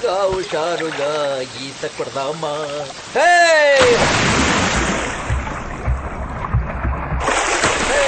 హుషారుగా హుషారుగా ఈత కొడదామా హే! హే!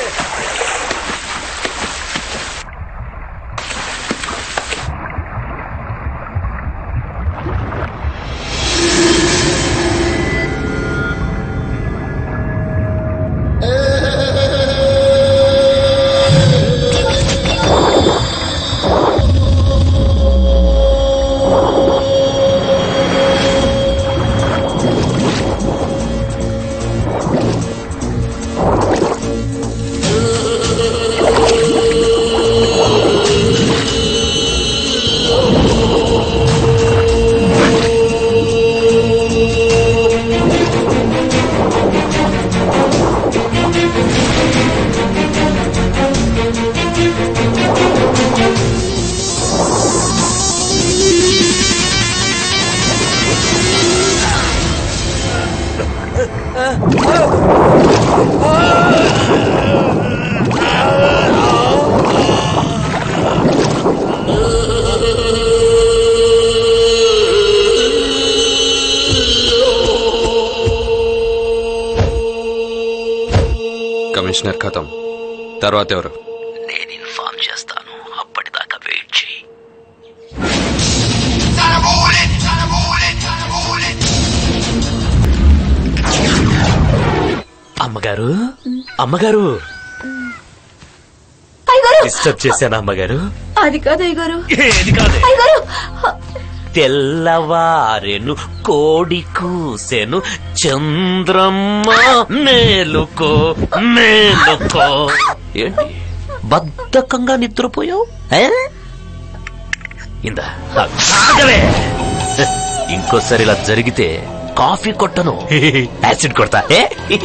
కమిషనర్ ఖతం తర్వాత ఎవరు నేను ఇన్ఫార్మ్ చేస్తాను అప్పటిదాకా వెయిట్ చేయి అమ్మగారు అమ్మగారు అయ్యగారు డిస్టర్బ్ చేశాను అమ్మగారు అది కాదు అయ్యగారు ఏది కాదు అయ్యగారు తెల్లవారెను కోడి కూసెను చంద్రమ్మ మేలుకో మేలుకో ఏంటి బద్ధకంగా నిద్రపోయావు ఏ? ఇందా ఆగలే ఇంకోసారి ఇలా జరిగితే కాఫీ కొట్టను యాసిడ్ కొడతా ఏ?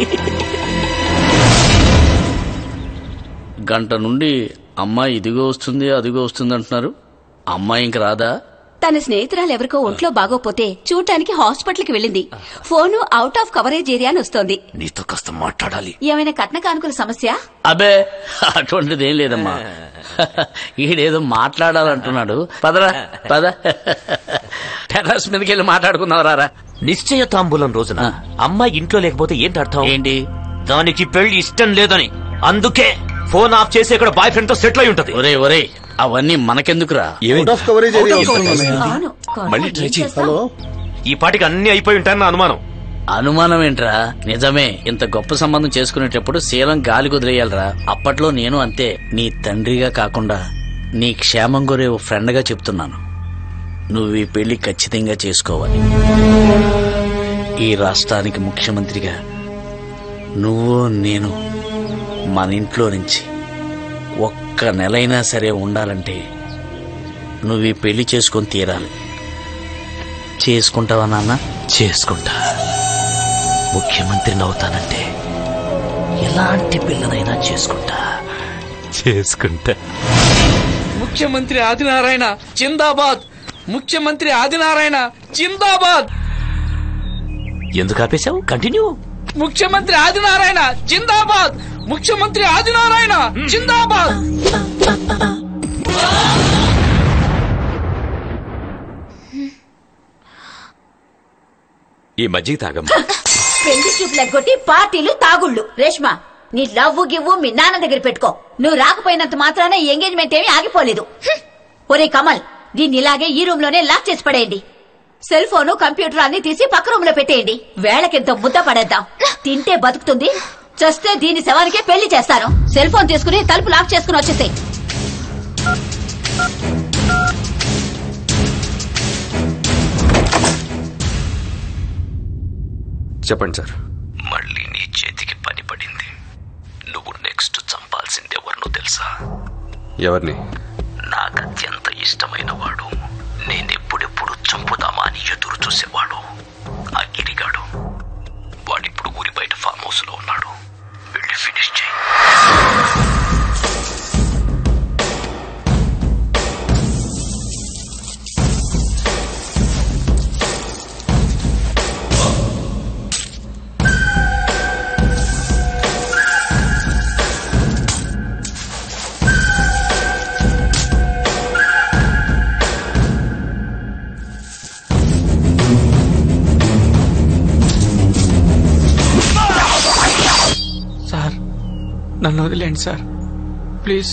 గంట నుండి అమ్మాయి ఇదిగో వస్తుంది అదిగో వస్తుంది అంటున్నారు అమ్మాయి ఇంక రాదా తన స్నేహితురాలు ఎవరికో ఒంట్లో బాగోపోతే చూడటానికి హాస్పిటల్ కి వెళ్ళింది phone out of coverage area అని వస్తోంది నీతో కాస్త మాట్లాడాలి ఏమైనా కట్న కానుకల సమస్య అబే అటువంటిది ఏం లేదమ్మా ఈడేదో మాట్లాడాలంటున్నాడు పదరా పద టెర్రస్ మీదకి వెళ్ళి మాట్లాడుకుందాం రారా నిశ్చయ తాంబూలం రోజున ఆ. అమ్మాయి ఇంట్లో లేకపోతే ఏంటి అర్థం ఏంటి దానికి పెళ్లి ఇష్టం లేదని అందుకే ఫోన్ ఆఫ్ చేసి ఇక్కడ బాయ్ ఫ్రెండ్ తో సెటిల్ అయి ఉంటది ఒరే ఒరే అవన్నీ మనకెందుకురా ఏమైంది అవును మళ్ళీ try చెయ్యి. హలో ఈ పాటికి అన్ని అయిపోయి ఉంటాయని నా అనుమానం అనుమానం ఏంట్రా నిజమే ఇంత గొప్ప సంబంధం చేసుకునేటప్పుడు శీలం గాలి కుదిరేయాలరా అప్పట్లో నేను అంతే నీ తండ్రిగా కాకుండా నీ క్షేమం కోరే ఓ ఫ్రెండ్గా చెప్తున్నాను నువ్వు ఈ పెళ్లి ఖచ్చితంగా చేసుకోవాలి ఈ రాష్ట్రానికి ముఖ్యమంత్రిగా నువ్వు నేను మన ఇంట్లో నుంచి ఒక్క నెలైనా సరే ఉండాలంటే నువ్వు ఈ పెళ్లి చేసుకొని తీరాలి చేసుకుంటావా నాన్న చేసుకుంటా ముఖ్యమంత్రిని అవుతానంటే ఎలాంటి పిల్లనైనా చేసుకుంటా చేసుకుంటా ముఖ్యమంత్రి ఆదినారాయణ జిందాబాద్ ముఖ్యమంత్రి ఆదినారాయణ జిందాబాద్ ఎందుకు ఆపేశావు కంటిన్యూ ముఖ్యమంత్రి ఆదినారాయణ జిందాబాద్ ముఖ్యమంత్రి ఆదినారాయణ జిందాబాద్ ఈ మజ్జిగ తాగమ్మా పెళ్లి చూపులు ఎగ్గొట్టి పార్టీలు తాగుళ్ళు రేష్మా నీ లవ్వు గివ్వు మీ నాన్న దగ్గర పెట్టుకో నువ్వు రాకపోయినంత మాత్రాన ఈ ఎంగేజ్మెంట్ ఏమీ ఆగిపోలేదు హ్మ్. ఒరే కమల్ దీన్ని ఇలాగే ఈ రూమ్ లోనే లాక్ చేసి పడేయండి సెల్ ఫోను కంప్యూటర్ అన్ని తీసి పక్క రూమ్ లో పెట్టేయండి వేళకింత ముద్ద పడేద్దాం తింటే బతుకుతుంది చస్తే దీని శవానికే పెళ్లి చేస్తాను సెల్ ఫోన్ తీసుకుని తలుపు లాక్ చేసుకుని వచ్చేసాయి చెప్పండి సార్ మళ్ళీ నీ చేతికి పని పడింది నువ్వు నెక్స్ట్ చంపాల్సింది ఎవరినో తెలుసా ఎవరిని నాకు అత్యంత ఇష్టమైన వాడు నేనెప్పుడెప్పుడు చంపుదామా అని ఎదురు చూసేవాడు ఆ గిరిగాడు వాడిప్పుడు ఊరి బయట ఫామ్ హౌస్ లో ఉన్నాడు వెళ్ళి ఫినిష్ చేయి నన్ను వదిలేండి సార్ ప్లీజ్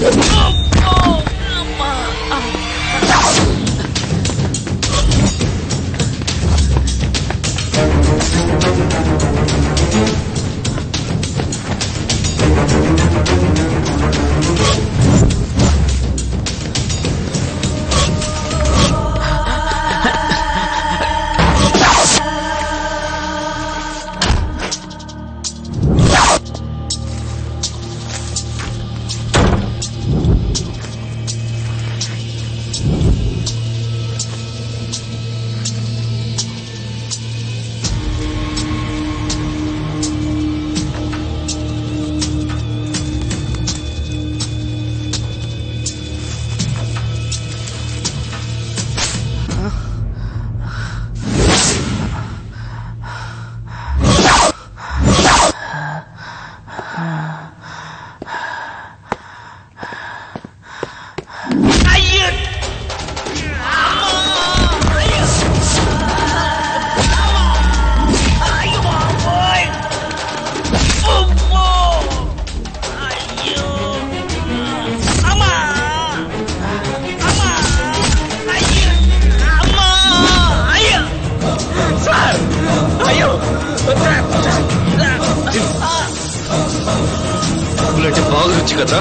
అంటే బాగా రుచి కదా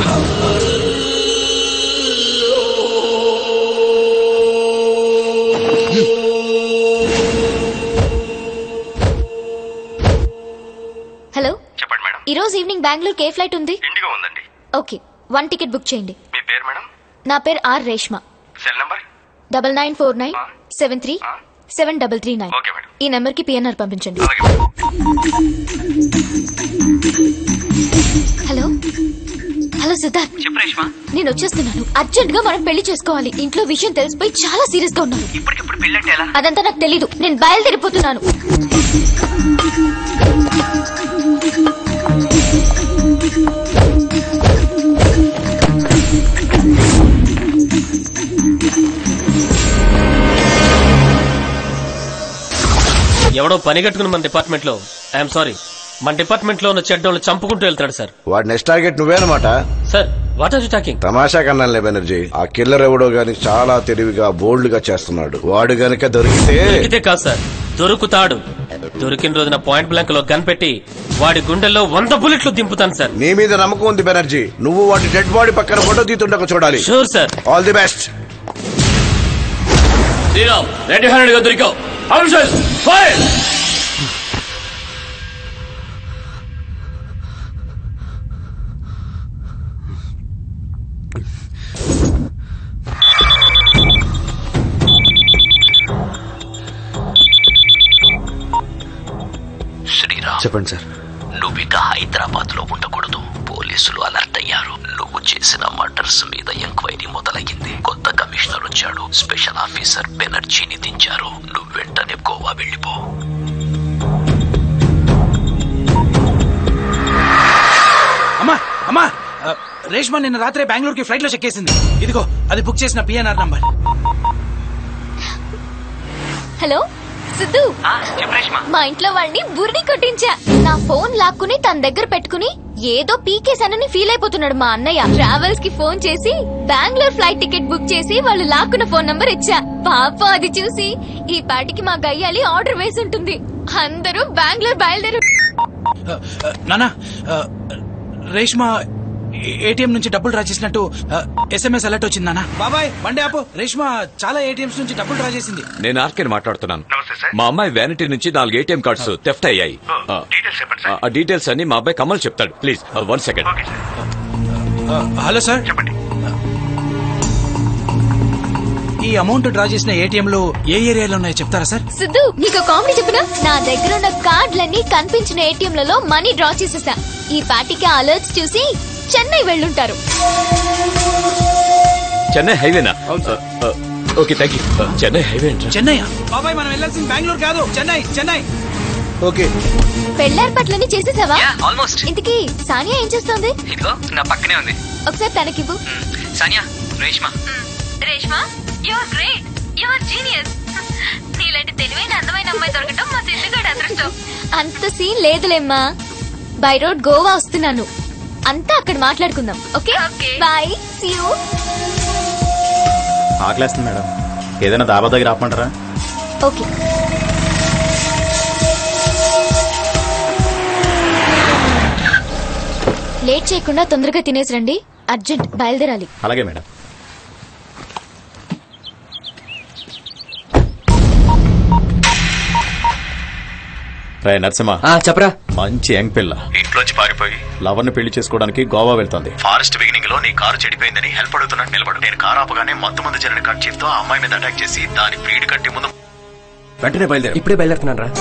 హలో చెప్పండి మేడం ఈ రోజు ఈవినింగ్ బెంగళూరుకి ఏ ఫ్లైట్ ఉంది ఇండిగో ఉందండి ఓకే వన్ టికెట్ బుక్ చేయండి మీ పేరు మేడం నా పేరు R Reshma cell number double nine four nine seven three seven double three nine okay madam ఈ నెంబర్ కి పిఎన్ఆర్ పంపించండి హలో హలో సిద్ధార్థ్ చెప్పు రేష్మా నేను వచ్చేస్తున్నాను అర్జెంట్ గా మనం పెళ్లి చేసుకోవాలి ఇంట్లో విషయం తెలిసిపోయి చాలా సీరియస్ గా ఉన్నారు ఇప్పటికిప్పుడు పెళ్ళంటే ఎలా అదంతా నాకు తెలీదు నేను బయలుదేరిపోతున్నాను ఎవడో పని కట్టుకుని మన డిపార్ట్మెంట్ లో ఐఎమ్ సారీ మన డిపార్ట్మెంట్ లో ఉన్న చెడ్డోళ్ళు చంపుకుంటూ వెళ్తాడు సార్ వాడి నెక్స్ట్ టార్గెట్ నువ్వేనమాట sir what are you talking తమాషా కన్నాలే బెనర్జీ ఆ కిల్లర్ ఎవడో గాని చాలా తెలివిగా బోల్డ్ గా చేస్తున్నాడు వాడు గనుక దొరికితే దొరికితే కాదు సార్ దొరుకుతాడు దొరికిన రోజున పాయింట్ బ్లాంక్ లో గన్ పెట్టి వాడి గుండెల్లో వంద బుల్లెట్లు దింపుతాను సార్ నీ మీద నమ్మకం ఉంది బెనర్జీ నువ్వు వాడి డెడ్ బాడీ పక్కన ఫోటో తీతుండక చూడాలి sure sir all the best Sriram red handed గా దొరికావు ఫైర్ శ్రీరామ్ చెప్పండి సార్ నువ్వు ఇక హైదరాబాద్ లో ఉండకూడదు పోలీసులు అలర్ట్ అయ్యారు నువ్వు చేసిన మర్డర్స్ మీద ఎంక్వైరీ మొదలయ్యింది కొత్త కమిషనర్ వచ్చాడు స్పెషల్ ఆఫీసర్ బెనర్జీని దించారు నువ్వు వెంటనే గోవా వెళ్ళిపో అమ్మా అమ్మా ఆ, రేష్మా నిన్న రాత్రే బెంగళూరుకి ఫ్లైట్ లో చెక్కేసింది ఇదిగో అది బుక్ చేసిన పిఎన్ఆర్ నంబర్ హలో సిద్ధు మా ఇంట్లో వాడిని బురిడి కొట్టించా నా ఫోన్ లాక్కుని తన దగ్గర పెట్టుకుని ఏదో పీకేశానని ఫీల్ అయిపోతున్నాడు మా అన్నయ్య ట్రావెల్స్ కి ఫోన్ చేసి బెంగళూరు ఫ్లైట్ టికెట్ బుక్ చేసి వాళ్ళు లాక్కున్న ఫోన్ నంబర్ ఇచ్చా పాప అది చూసి ఈ పాటికి మా గయ్యాలి ఆర్డర్ వేసి ఉంటుంది అందరూ బెంగళూరు బయలుదేరు నానా రేష్మా ఏటీఎం నుంచి డబ్బులు డ్రా చేసినట్టు ఎస్ఎంఎస్ అలర్ట్ వచ్చింది నానా బాబాయ్ బండి ఆపు రేష్మా చాలా ఏటీఎంస్ నుంచి డబ్బులు డ్రా చేసింది నేను ఆర్కేని మాట్లాడుతున్నాను మా అమ్మాయి వ్యానిటీ నుంచి నాలుగు ఏటీఎం కార్డ్స్ థెఫ్ట్ అయ్యాయి ఆ, ఆ డీటెయిల్స్ అన్ని మా అబ్బాయి కమల్ చెప్తాడు ప్లీజ్ వన్ సెకండ్ ఆ, హలో సార్ చెప్పండి ఈ అమౌంట్ డ్రా చేసిన ఏటీఎంలు ఏ ఏరియాలో ఉన్నాయో చెప్తారా సార్ సిద్ధు నీకు కామెడీ చెప్పినా నా దగ్గర ఉన్న కార్డులన్నీ కనిపించిన ఏటీఎంలలో మనీ డ్రా చేసేసా ఈ పాటికి అలర్ట్స్ చూసి చెన్నై వెళ్ళుంటారు చెన్నై హైవేనా okay thank you Chennai highway ఏంట్రా? చెన్నై బాబాయ్ మనం వెళ్ళాల్సింది బెంగళూరు కాదు చెన్నై చెన్నై ఓకే పెళ్ళేర్పాట్లన్నీ చేసేసావా ఆల్మోస్ట్ ఇంతకీ సానియా ఏం చేస్తోంది ఇదిగో నా పక్కనే ఉంది ఒకసారి తనకివ్వు Sania Reshma Reshma your great your genius నీలాంటి తెలివైన అందమైన అమ్మాయి దొరకటం మా సిద్ధుగాడి అదృష్టం అంత సీన్ లేదులేమ్మా బై రోడ్ గోవా వస్తున్నాను అంతా అక్కడ మాట్లాడుకుందాం ఓకే బాయ్ సీ యూ ఆకలేస్తుంది మేడం ఏదైనా దాబా దగ్గర ఆపమంటారా ఓకే లేట్ చేయకుండా తొందరగా తినేసి రండి అర్జెంట్ బయలుదేరాలి అలాగే మేడం రే నరసింహ చెప్పరా మంచి యంగ్ పిల్ల ఇంట్లోంచి పారిపోయి లవర్ ని పెళ్లి చేసుకోవడానికి గోవా వెళ్తోంది ఫారెస్ట్ బిగినింగ్ లో నీ కారు చెడిపోయిందని హెల్ప్ అడుగుతున్నట్టు నిలబడు నేను కారు ఆపగానే మత్తు మంది జరిగిన కట్ తో ఆ అమ్మాయి మీద అటాక్ చేసి దాని ప్రీడి కట్టి ముందు వెంటనే బయలుదేరి ఇప్పుడే బయలుదేరుతున్నాను రా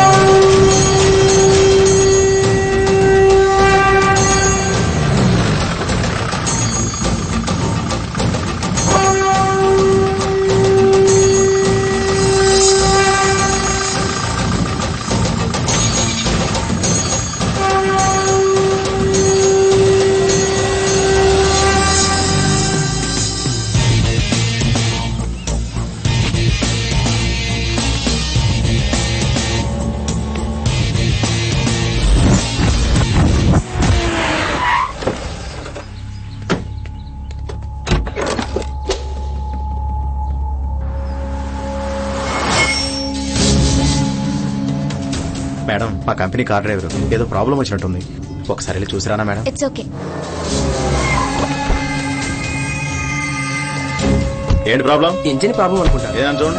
మేడం మా కంపెనీ కార్ డ్రైవర్ ఏదో ప్రాబ్లం వచ్చినట్టుంది ఒకసారి వెళ్ళి చూసిరానా మేడం ఇట్స్ ఓకే ఏంటి ప్రాబ్లం ఇంజిన్ ప్రాబ్లం అనుకుంటా ఏదని చూడండి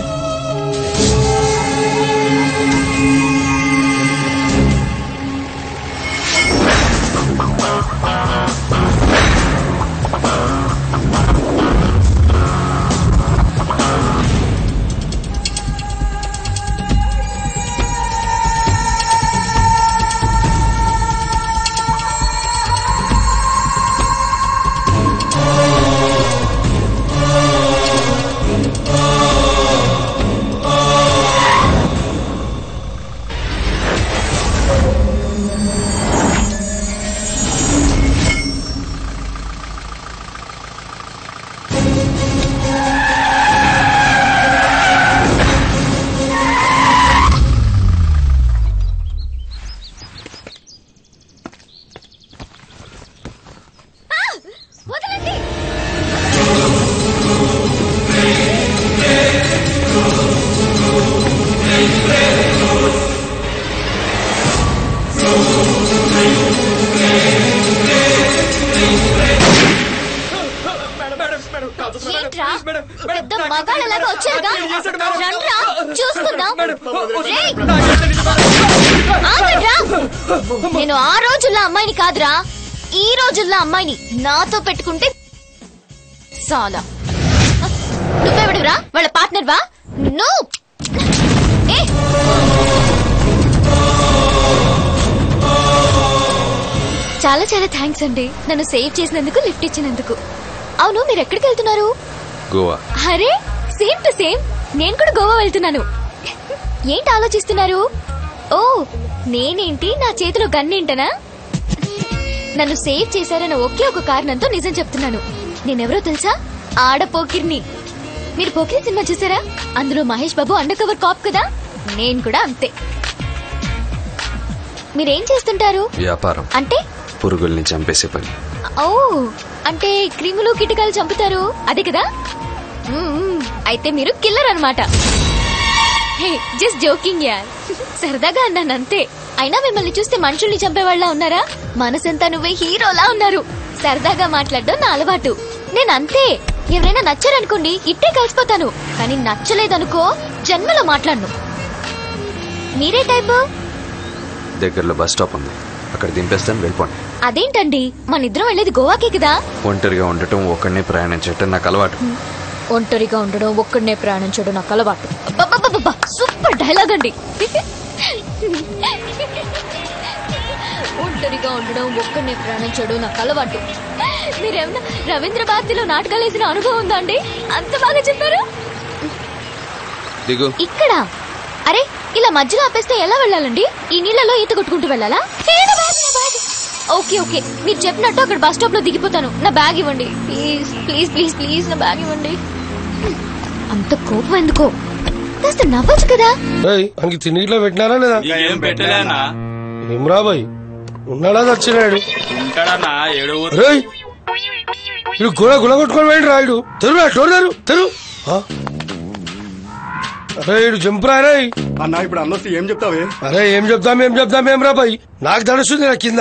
వదలండి ఏంట్రా? పెద్ద మగాళ్ళలాగా వచ్చారుగా? రండ్రా, చూసుకుందాం. రేయ్! ఆగండ్రా! నేను ఆ రోజుల్లో అమ్మాయిని కాదురా ఈ రోజుల్లో అమ్మాయిని నాతో పెట్టుకుంటే చాలా నువ్వెవడురా వాళ్ళ పార్ట్నర్ వా నువ్వు ఏ! చాలా చాలా థ్యాంక్స్ అండి నన్ను సేవ్ చేసినందుకు లిఫ్ట్ ఇచ్చినందుకు అవును మీరు ఎక్కడికి వెళ్తున్నారు గోవా అరే సేమ్ టు సేమ్ నేను కూడా గోవా వెళ్తున్నాను ఏంటి ఆలోచిస్తున్నారు ఓ నేనేంటి నా చేతిలో గన్నేంటనా నన్ను సేవ్ చేశారన్న ఒకే ఒక కారణంతో నిజం చెప్తున్నాను నేనెవరో తెలుసా ఆడపోకిర్ని మీరు పోకిరి సినిమా చూసారా అందులో Mahesh Babu undercover cop కదా నేను కూడా అంతే మీరేం చేస్తుంటారు వ్యాపారం అంటే పురుగుల్ని చంపేసే పని ఓ అంటే క్రిములు కిటకాలు చంపుతారు అదే కదా మ్మ్, మ్మ్. అయితే మీరు కిల్లర్ అనమాట జస్ట్ జోకింగ్ యార్ సరదాగా అన్నాను అంతే అయినా మిమ్మల్ని చూస్తే మనుషుల్ని చంపేవాళ్ళ ఉన్నారా మనసంతా నువ్వే హీరోలా ఉన్నారు సరదాగా మాట్లాడడం నా అలవాటు నేను అంతే ఎవరైనా నచ్చారనుకోండి ఇట్టే కలిసిపోతాను కానీ నచ్చలేదనుకో జన్మలో మాట్లాడను మీరే టైపు దగ్గరలో బస్ స్టాప్ ఉంది అక్కడ దింపేస్తాను వెళ్ళిపోండి అదేంటండి మన ఇద్దరం వెళ్ళేది గోవాకే కదా ఒంటరిగా ఉండటం ఒక్కడినే ప్రయాణించటం నాకు అలవాటు ఒంటరిగా ఉండడం ఒక్కడనే ప్రయాణించడం నాకు అలవాటు అబ్బబ్బబ్బబ్బ, సూపర్ డైలాగ్ అండి ఒంటరిగా ఉండడం ఒక్కడనే ప్రయాణించడం నాకు అలవాటు మీరేమన్నా రవీంద్ర భారతిలో నాటకాలు వేసిన అనుభవం ఉందా అండి అంత బాగా చెప్పారు దిగు ఇక్కడ అరే ఇలా మధ్యలో ఆపేస్తే ఎలా వెళ్ళాలండి ఈ నీళ్ళలో ఈత కొట్టుకుంటూ వెళ్ళాలా ఏ, నా బ్యాగ్, నా బ్యాగ్. ఓకే ఓకే మీరు చెప్పినట్టు అక్కడ బస్ స్టాప్ లో దిగిపోతాను నా బ్యాగ్ ఇవ్వండి ప్లీజ్ ప్లీజ్ ప్లీజ్ ప్లీజ్ నా బ్యాగ్ ఇవ్వండి అంత కోపం ఎందుకో కాస్త నవ్వచ్చు కదా అంకి తిండిలో పెట్టినారా లేదా ఏం పెట్టలేనా ఏం రాబోయ్ ఉన్నాడా చచ్చినాడు ఉంటాడన్నా ఏడు రేయ్ ఇడు గుల గుల కొట్టుకొని వెళ్ళి రాయుడు తెరు డోర్ తెరు తెరు ఆ? అరే ఇడు జంపురా రే అన్నా ఇప్పుడు అన్నొస్తే ఏం చెప్తావే అరే ఏం చెప్తాం ఏం చెప్తాం ఏం రా బాయ్ నాకు తడుస్తుంది నా కింద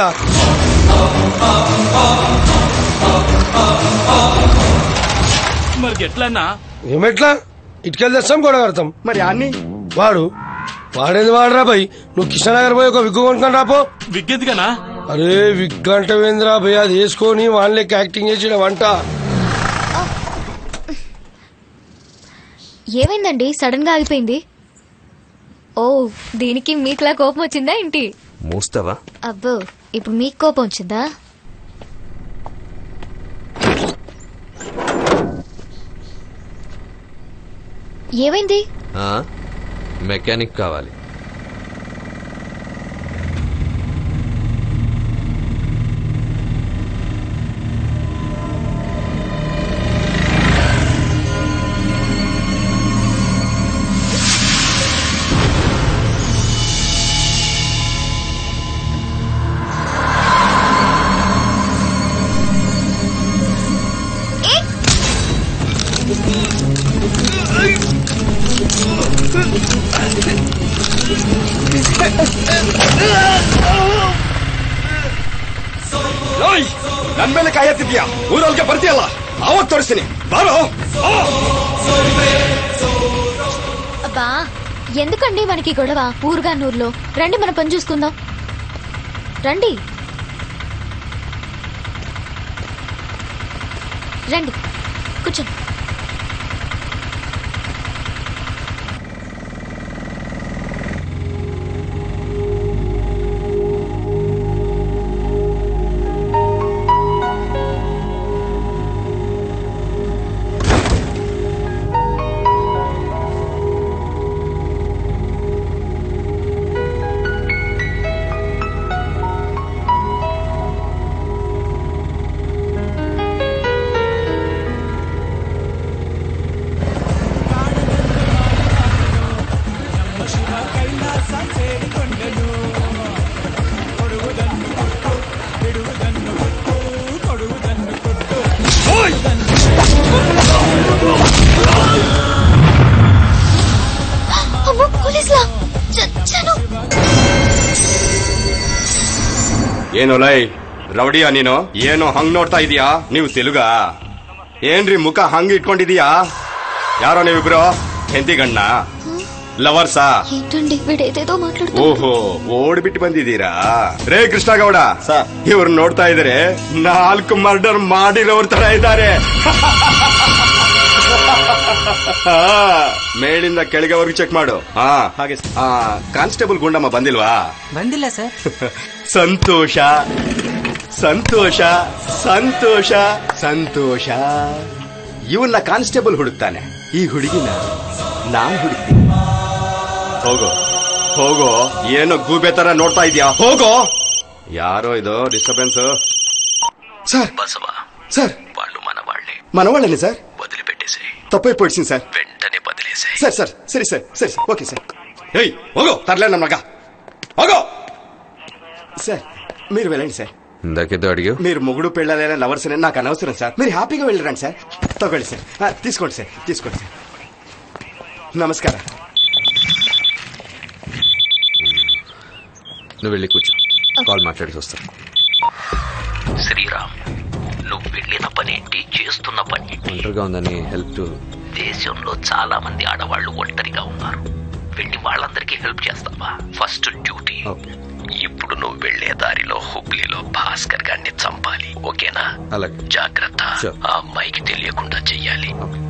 మరి ఎట్లన్నా ఏమెట్లా ఇటుకెళ్ళి తెస్తాం గొడవ కడతాం మరి అన్ని వాడు వాడేది వాడరా బాయ్ నువ్వు కృష్ణనగర్ పోయి ఒక విగ్గు కొనుక్కొని రాపో విగ్గెందుకనా అరే విగ్ అంటే వేంద్రా భయ్ అది వేసుకొని వాళ్ళకి యాక్టింగ్ చేసిన వంట ఏమైందండి సడన్ గా ఆగిపోయింది ఓ దీనికి మీకులా కోపం వచ్చిందా ఏంటి మూస్తావా అబ్బో ఇప్పుడు మీకు కోపం వచ్చిందా ఏమైంది ఆ? మెకానిక్ కావాలి ನನ್ ಮೇಲೆ ಕಾಯತ್ತಿದ್ಯಾ ಊರೊಳಗೆ ಬರ್ತೀಯಲ್ಲ ಆವತ್ ತೋರಿಸ್ತೀನಿ ಬಾರೋ అబ్బా ఎందుకండి మనకి గొడవ ఊరుగా నూరులో రండి మన పని చూసుకుందాం రండి రండి కూర్చోండి అమ్మో పోలీసులా చచ్చాను ಏನು ಲೈ ರೌಡಿಯಾ ನೀನು ಏನು ಹಂಗ್ ನೋಡ್ತಾ ಇದೀಯಾ ನೀವು ತೆಲುಗಾ ಏನ್ರಿ ಮುಖ ಹಂಗ್ ಇಟ್ಕೊಂಡಿದೀಯಾ ಯಾರೋ ನೀವಿಬ್ರು ಹೆಂತಿಗಣ್ಣ ಲವರ್ಸಾ ఏంటండి వీడేదేదో మాట్లాడుతూ ಓಹೋ ಓಡ್ಬಿಟ್ಟು ಬಂದಿದ್ದೀರಾ ರೇ ಕೃಷ್ಣಗೌಡ ಇವ್ರು ನೋಡ್ತಾ ಇದಾರೆ ನಾಲ್ಕು ಮರ್ಡರ್ ಮಾಡಿರೋರ್ ತರ ಇದ್ದಾರೆ ಆ, ಮೇಲಿಂದ ಕೆಳಗೆವರೆಗೂ ಚೆಕ್ ಮಾಡು ಹಾ ಹಾಗೆ ಕಾನ್ಸ್ಟೇಬಲ್ ಗುಂಡಮ್ಮ ಬಂದಿಲ್ವಾ ಬಂದಿಲ್ಲ ಸರ್ ಸಂತೋಷ ಸಂತೋಷ ಸಂತೋಷ ಸಂತೋಷ ಇವನ್ನ ಕಾನ್ಸ್ಟೇಬಲ್ ಹುಡುಕ್ತಾನೆ ಈ ಹುಡುಗಿನ ನಾನ್ ಹುಡುಕ್ತೀನಿ ಹೋಗೋ ಹೋಗೋ ಏನೋ ಗೂಬೆ ತರ ನೋಡ್ತಾ ಇದೀಯಾ ಹೋಗೋ ಯಾರೋ ಇದು ಡಿಸ್ಟರ್ಬೆನ್ಸ್ సార్ బసవ సార్ వాళ్ళు మన వాళ్ళే మనవాళ్ళని సార్ వదిలిపెట్టేసి తప్పైపోయింది సార్ వెంటనే బదిలేసే సార్ సార్ సరే సార్ సరే సార్ ఓకే సార్ ఏయ్ ಹೋಗೋ తరలే నమ్మగా ಹೋಗೋ సార్ మీరు వెళ్ళండి సార్ ఇందాకేదో అడిగావు మీరు మొగుడు పెళ్ళాలైన లవర్స్ అని నాకు అనవసరం సార్ మీరు హ్యాపీగా వెళ్ళరండి సార్ తగ్గండి సార్ ఆ, తీసుకోండి సార్ తీసుకోండి సార్ నమస్కారం నువ్వు వెళ్ళి కూర్చో కాల్ మాట్లాడి వస్తాను శ్రీరామ్ నువ్వు వెళ్ళిన పనేంటి చేస్తున్న పని ఒంటరిగా ఉందని హెల్ప్ టు దేశంలో చాలా మంది ఆడవాళ్ళు ఒంటరిగా ఉన్నారు వెళ్ళి వాళ్ళందరికీ హెల్ప్ చేస్తావా ఫస్ట్ డ్యూటీ ఇప్పుడు నువ్వు వెళ్లే దారిలో హుబ్లీలో భాస్కర్ గారిని చంపాలి ఓకేనా అలాగే జాగ్రత్త ఆ అమ్మాయికి తెలియకుండా చెయ్యాలి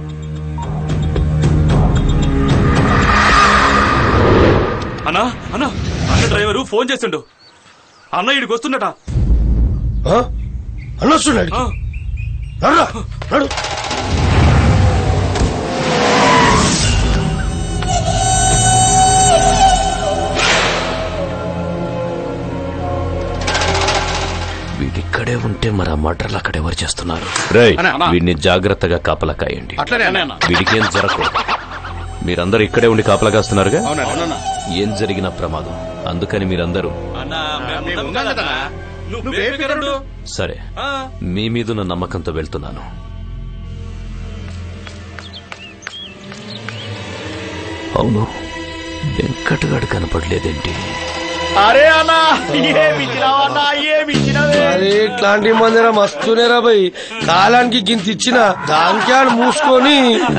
అన్నా అన్నా అన్న డ్రైవరు ఫోన్ చేసిండు అన్న ఇడికి వస్తున్నట అనొస్తున్నాడు నడురా, నడు వీడిక్కడే ఉంటే మరి ఆ మటర్లు అక్కడ ఎవరు చేస్తున్నారు రేయ్, అన్న, అన్న. వీడిని జాగ్రత్తగా కాపలా కాయండి అట్లనే అన్న. వీడికేం జరగకూడదు మీరందరూ ఇక్కడే ఉండి కాపలా కాస్తున్నారుగా అవునా ఏం జరిగిన ప్రమాదం అందుకని మీరందరూ నువ్వు బేఫికరుడు. సరే మీ మీదున్న నమ్మకంతో వెళ్తున్నాను అవును వెంకటగాడు కనపడలేదేంటి అరే అన్నా ఏమి ఇచ్చినావు అన్నా ఏమి ఇచ్చినవే అరే ఇట్లాంటి మందిర మస్తునేరా భయ్ కాలానికి గింత ఇచ్చిన దానికి ఆడు మూసుకొని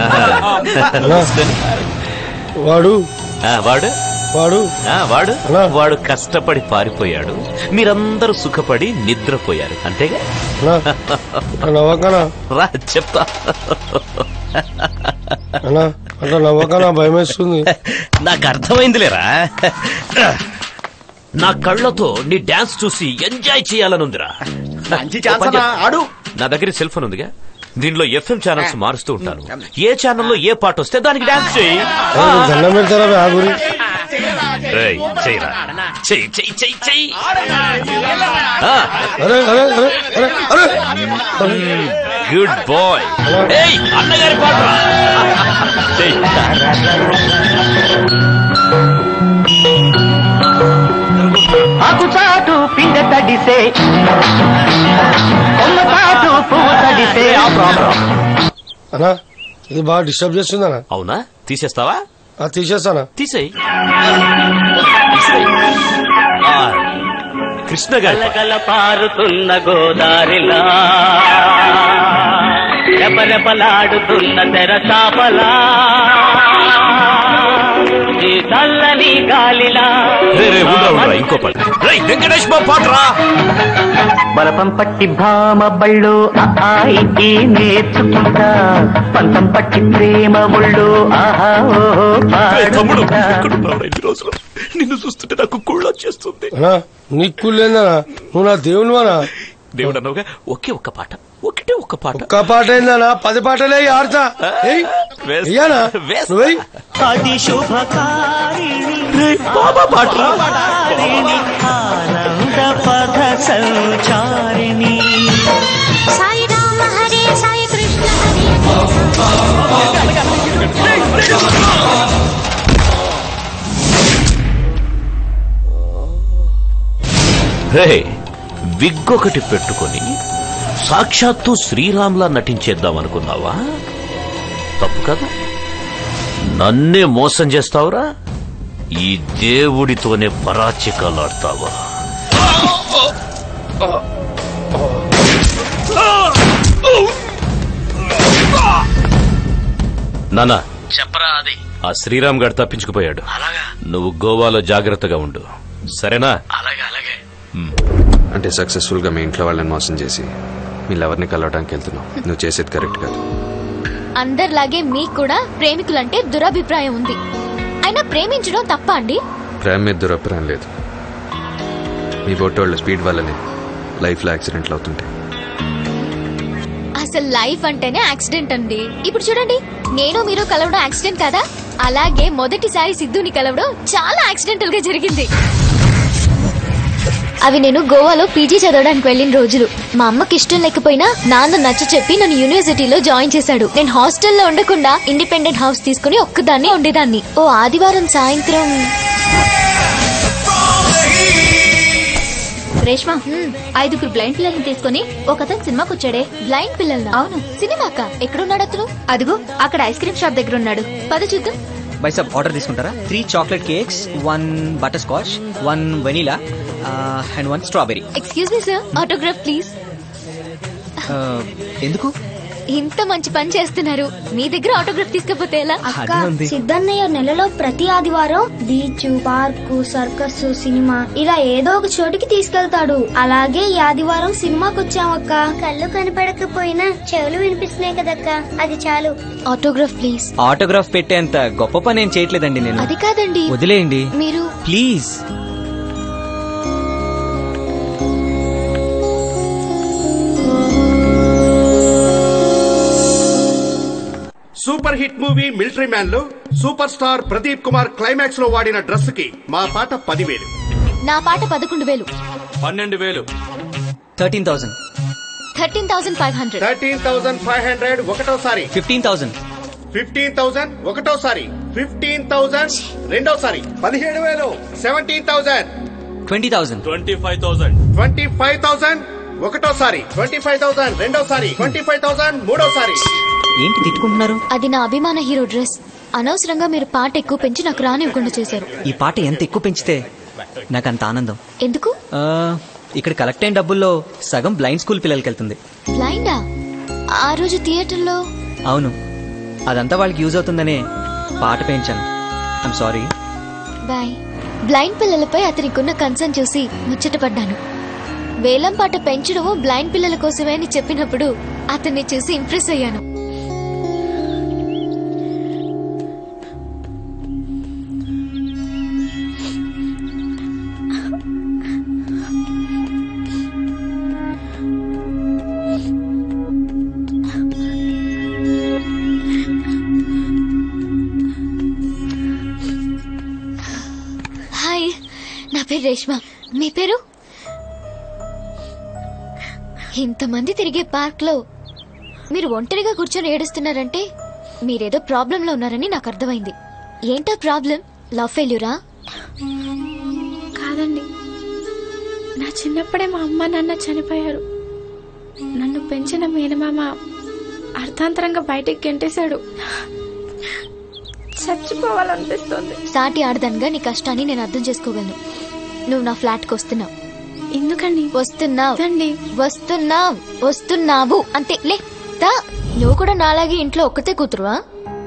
వాడు ఆ, వాడు వాడు ఆ, వాడు వాడు కష్టపడి పారిపోయాడు మీరందరూ సుఖపడి నిద్రపోయారు అంతేగా అట్లా నవ్వకనా రా చెప్తా అన్నా అట్లా నవ్వకనా భయం వేస్తుంది నాకు అర్థమైందిలేరా నా కళ్ళతో నీ డాన్స్ చూసి ఎంజాయ్ చేయాలనుందిరా మంచి ఛాన్స్ అన్నా, ఆడు. నా దగ్గర సెల్ ఫోన్ ఉందిగా దీనిలో ఎఫ్ఎం ఛానల్స్ మారుస్తూ ఉంటాను ఏ ఛానల్లో ఏ పాట వస్తే దానికి డాన్స్ చేయి దండం పెడతారా భయ్ ఆ గురి రేయ్, చెయ్యిరా. చెయ్యి చెయ్యి చెయ్యి చెయ్యి ఆ. అరే అరే అరే అరే అరే గుడ్ బాయ్ ఏయ్ అన్నగారి పాట ఆకుచాటు పిండ తడిసే కొమ్మ చాటు పువ్వు తడిసే అన్నా ఇది బాగా డిస్టర్బ్ చేస్తుందన్నా అవునా తీసేస్తావా తీసేస్తానా తీసేయి కృష్ణ గారి పాట. కలకల పారుతున్న గోదారిలా రెపరెపలాడుతున్న తెరచాపలా ఈ చల్లని గాలిలా రే, రే, ఉండురా, ఉండురా, ఇంకో పాట రేయ్, వెంకటేష్ బాబు పాటరా బలపం పట్టి భామ బళ్ళు ఆయి నేర్చుకుంటా పంతం పట్టి ప్రేమ ఒళ్ళు ఆహా ఓహో తమ్ముడు పాడుకుంటా. ఎక్కడున్నావురా ఇన్ని రోజులు నిన్ను చూస్తుంటే నాకు కుళ్ళ వచ్చేస్తుంది అన్నా నీకు కుళ్ళేందనా నువ్వు నా దేవునివానా దేవుడు అన్నావుగా ఒకే ఒక్క పాట ఒకటే ఒక్క పాట ఒక్క పాట ఏందన్నా పది పాటలే ఆడతా ఏయ్ వేస్తా. ఇయ్యానా వేస్తా. నువ్వెయ్ అది శుభకారిణి బాబా పాటరా కారిణి ఆనంద పథ సంచారిణి సాయి రామ హరే సాయి కృష్ణ రే విగ్ ఒకటి పెట్టుకొని సాక్షాత్తు శ్రీరామ్లా నటించేద్దాం అనుకున్నావా తప్పు కదా నన్నే మోసం చేస్తావురా ఈ దేవుడితోనే పరాచికలాడతావా నానా చెప్పరా అది ఆ శ్రీరామ్ గారు తప్పించుకుపోయాడు నువ్వు గోవాలో జాగ్రత్తగా ఉండు సరేనా అలాగే అలాగే అంటే సక్సెస్ఫుల్ గా మీ ఇంట్లో వాళ్ళని మోసం చేసి మీ లవర్ని కలవడానికి వెళ్తున్నావు నువ్వు చేసేది కరెక్ట్ కాదు అందరిలాగే మీకు కూడా ప్రేమికులంటే దురభిప్రాయం ఉంది అయినా ప్రేమించడం తప్ప అండి ప్రేమ మీద దురభిప్రాయం లేదు మీ బొట్టోళ్ళ స్పీడ్ వల్లనే లైఫ్లో యాక్సిడెంట్లు అవుతుంటాయి అసలు లైఫ్ అంటేనే యాక్సిడెంట్ అండి ఇప్పుడు చూడండి నేను మీరు కలవడం యాక్సిడెంట్ కదా అలాగే మొదటిసారి సిద్ధుని కలవడం చాలా యాక్సిడెంటల్ గా జరిగింది అవి నేను గోవాలో పీజీ చదవడానికి వెళ్ళిన రోజులు మా అమ్మకి ఇష్టం లేకపోయినా నాన్న నచ్చ చెప్పి నన్ను యూనివర్సిటీలో జాయిన్ చేశాడు నేను హాస్టల్లో ఉండకుండా ఇండిపెండెంట్ హౌస్ తీసుకుని ఒక్కదాన్నే ఉండేదాన్ని ఓ ఆదివారం సాయంత్రం రేష్మా ఐదుగురు బ్లైండ్ పిల్లల్ని తీసుకుని ఒకతను సినిమాకి వచ్చాడే బ్లైండ్ పిల్లలు అవును సినిమాక ఎక్కడున్నాడు అతను అదిగో అక్కడ ఐస్ క్రీమ్ షాప్ దగ్గర ఉన్నాడు పద చూద్దాం బై సబ్ ఆర్డర్ తీసుకుంటారా three chocolate cakes one butterscotch one vanilla and one strawberry excuse me sir autograph please ఎందుకు ఇంత మంచి పని చేస్తున్నారు మీ దగ్గర ఆటోగ్రాఫ్ తీసుకపోతే ఎలా అక్క సిద్ధన్నయ్య నెలలో ప్రతి ఆదివారం బీచ్ పార్కు సర్కస్ సినిమా ఇలా ఏదో ఒక చోటికి తీసుకెళ్తాడు అలాగే ఈ ఆదివారం సినిమాకి వచ్చామక్క కళ్ళు కనపడకపోయినా చెవులు వినిపిస్తున్నాయి కదక్క అది చాలు ఆటోగ్రాఫ్ ప్లీజ్ ఆటోగ్రాఫ్ పెట్టేంత గొప్ప పని ఏం చేయట్లేదండి నేను అది కాదండి వదిలేయండి మీరు please super hit movie military man లో super star Pradeep Kumar climax లో వాడిన డ్రెస్ కి మా పాట పదివేలు నా పాట పదకొండు వేలు పన్నెండు వేలు thirteen thousand thirteen thousand five hundred thirteen thousand five hundred ఒకటోసారి ఫిఫ్టీన్ థౌసండ్ ఫిఫ్టీన్ థౌసండ్ ఒకటోసారి ఫిఫ్టీన్ థౌసండ్ రెండోసారి పదిహేడు వేలు seventeen thousand twenty thousand twenty five thousand twenty five thousand ఒకటోసారి ట్వంటీ ఫైవ్ థౌసండ్ రెండోసారి ట్వంటీ ఫైవ్ థౌసండ్ మూడోసారి ఏంటి తిట్టుకుంటున్నారు అది నా అభిమాన హీరో డ్రెస్ అనవసరంగా మీరు పాట ఎక్కువ పెంచి నాకు రానివ్వకుండా చేశారు ఈ పాట ఎంత ఎక్కువ పెంచితే నాకు అంత ఆనందం ఎందుకు ఆ, ఇక్కడ కలెక్ట్ అయిన డబ్బుల్లో సగం బ్లైండ్ స్కూల్ పిల్లలకి వెళ్తుంది బ్లైండా ఆ రోజు థియేటర్లో అవును అదంతా వాళ్ళకి యూజ్ అవుతుందనే పాట పెంచాను ఐమ్ సారీ బాయ్ బ్లైండ్ పిల్లలపై అతనికున్న కన్సర్న్ చూసి ముచ్చటపడ్డాను వేలం పాట పెంచడం బ్లైండ్ పిల్లల కోసమే అని చెప్పినప్పుడు అతన్ని చూసి ఇంప్రెస్ అయ్యాను హాయ్ నా పేరు రేష్మ మీ పేరు ఇంతమంది తిరిగే పార్క్ లో మీరు ఒంటరిగా కూర్చొని ఏడుస్తున్నారంటే మీరేదో ప్రాబ్లంలో ఉన్నారని నాకు అర్థమైంది ఏంటా ప్రాబ్లం లవ్ ఫెయిల్యూరా కాదండి నా చిన్నప్పుడే మా అమ్మ నాన్న చనిపోయారు నన్ను పెంచిన మేనమామ అర్థాంతరంగా బయటికి గెంటేశాడు చచ్చిపోవాలనిపిస్తుంది సాటి ఆడదానిగా నీ కష్టాన్ని నేను అర్థం చేసుకోగలను నువ్వు నా ఫ్లాట్ కి వస్తున్నావు ఎందుకండి వస్తున్నావు వస్తున్నావు వస్తున్నావు అంతే లే దా నువ్వు కూడా నాలాగే ఇంట్లో ఒక్కతే కూతురువా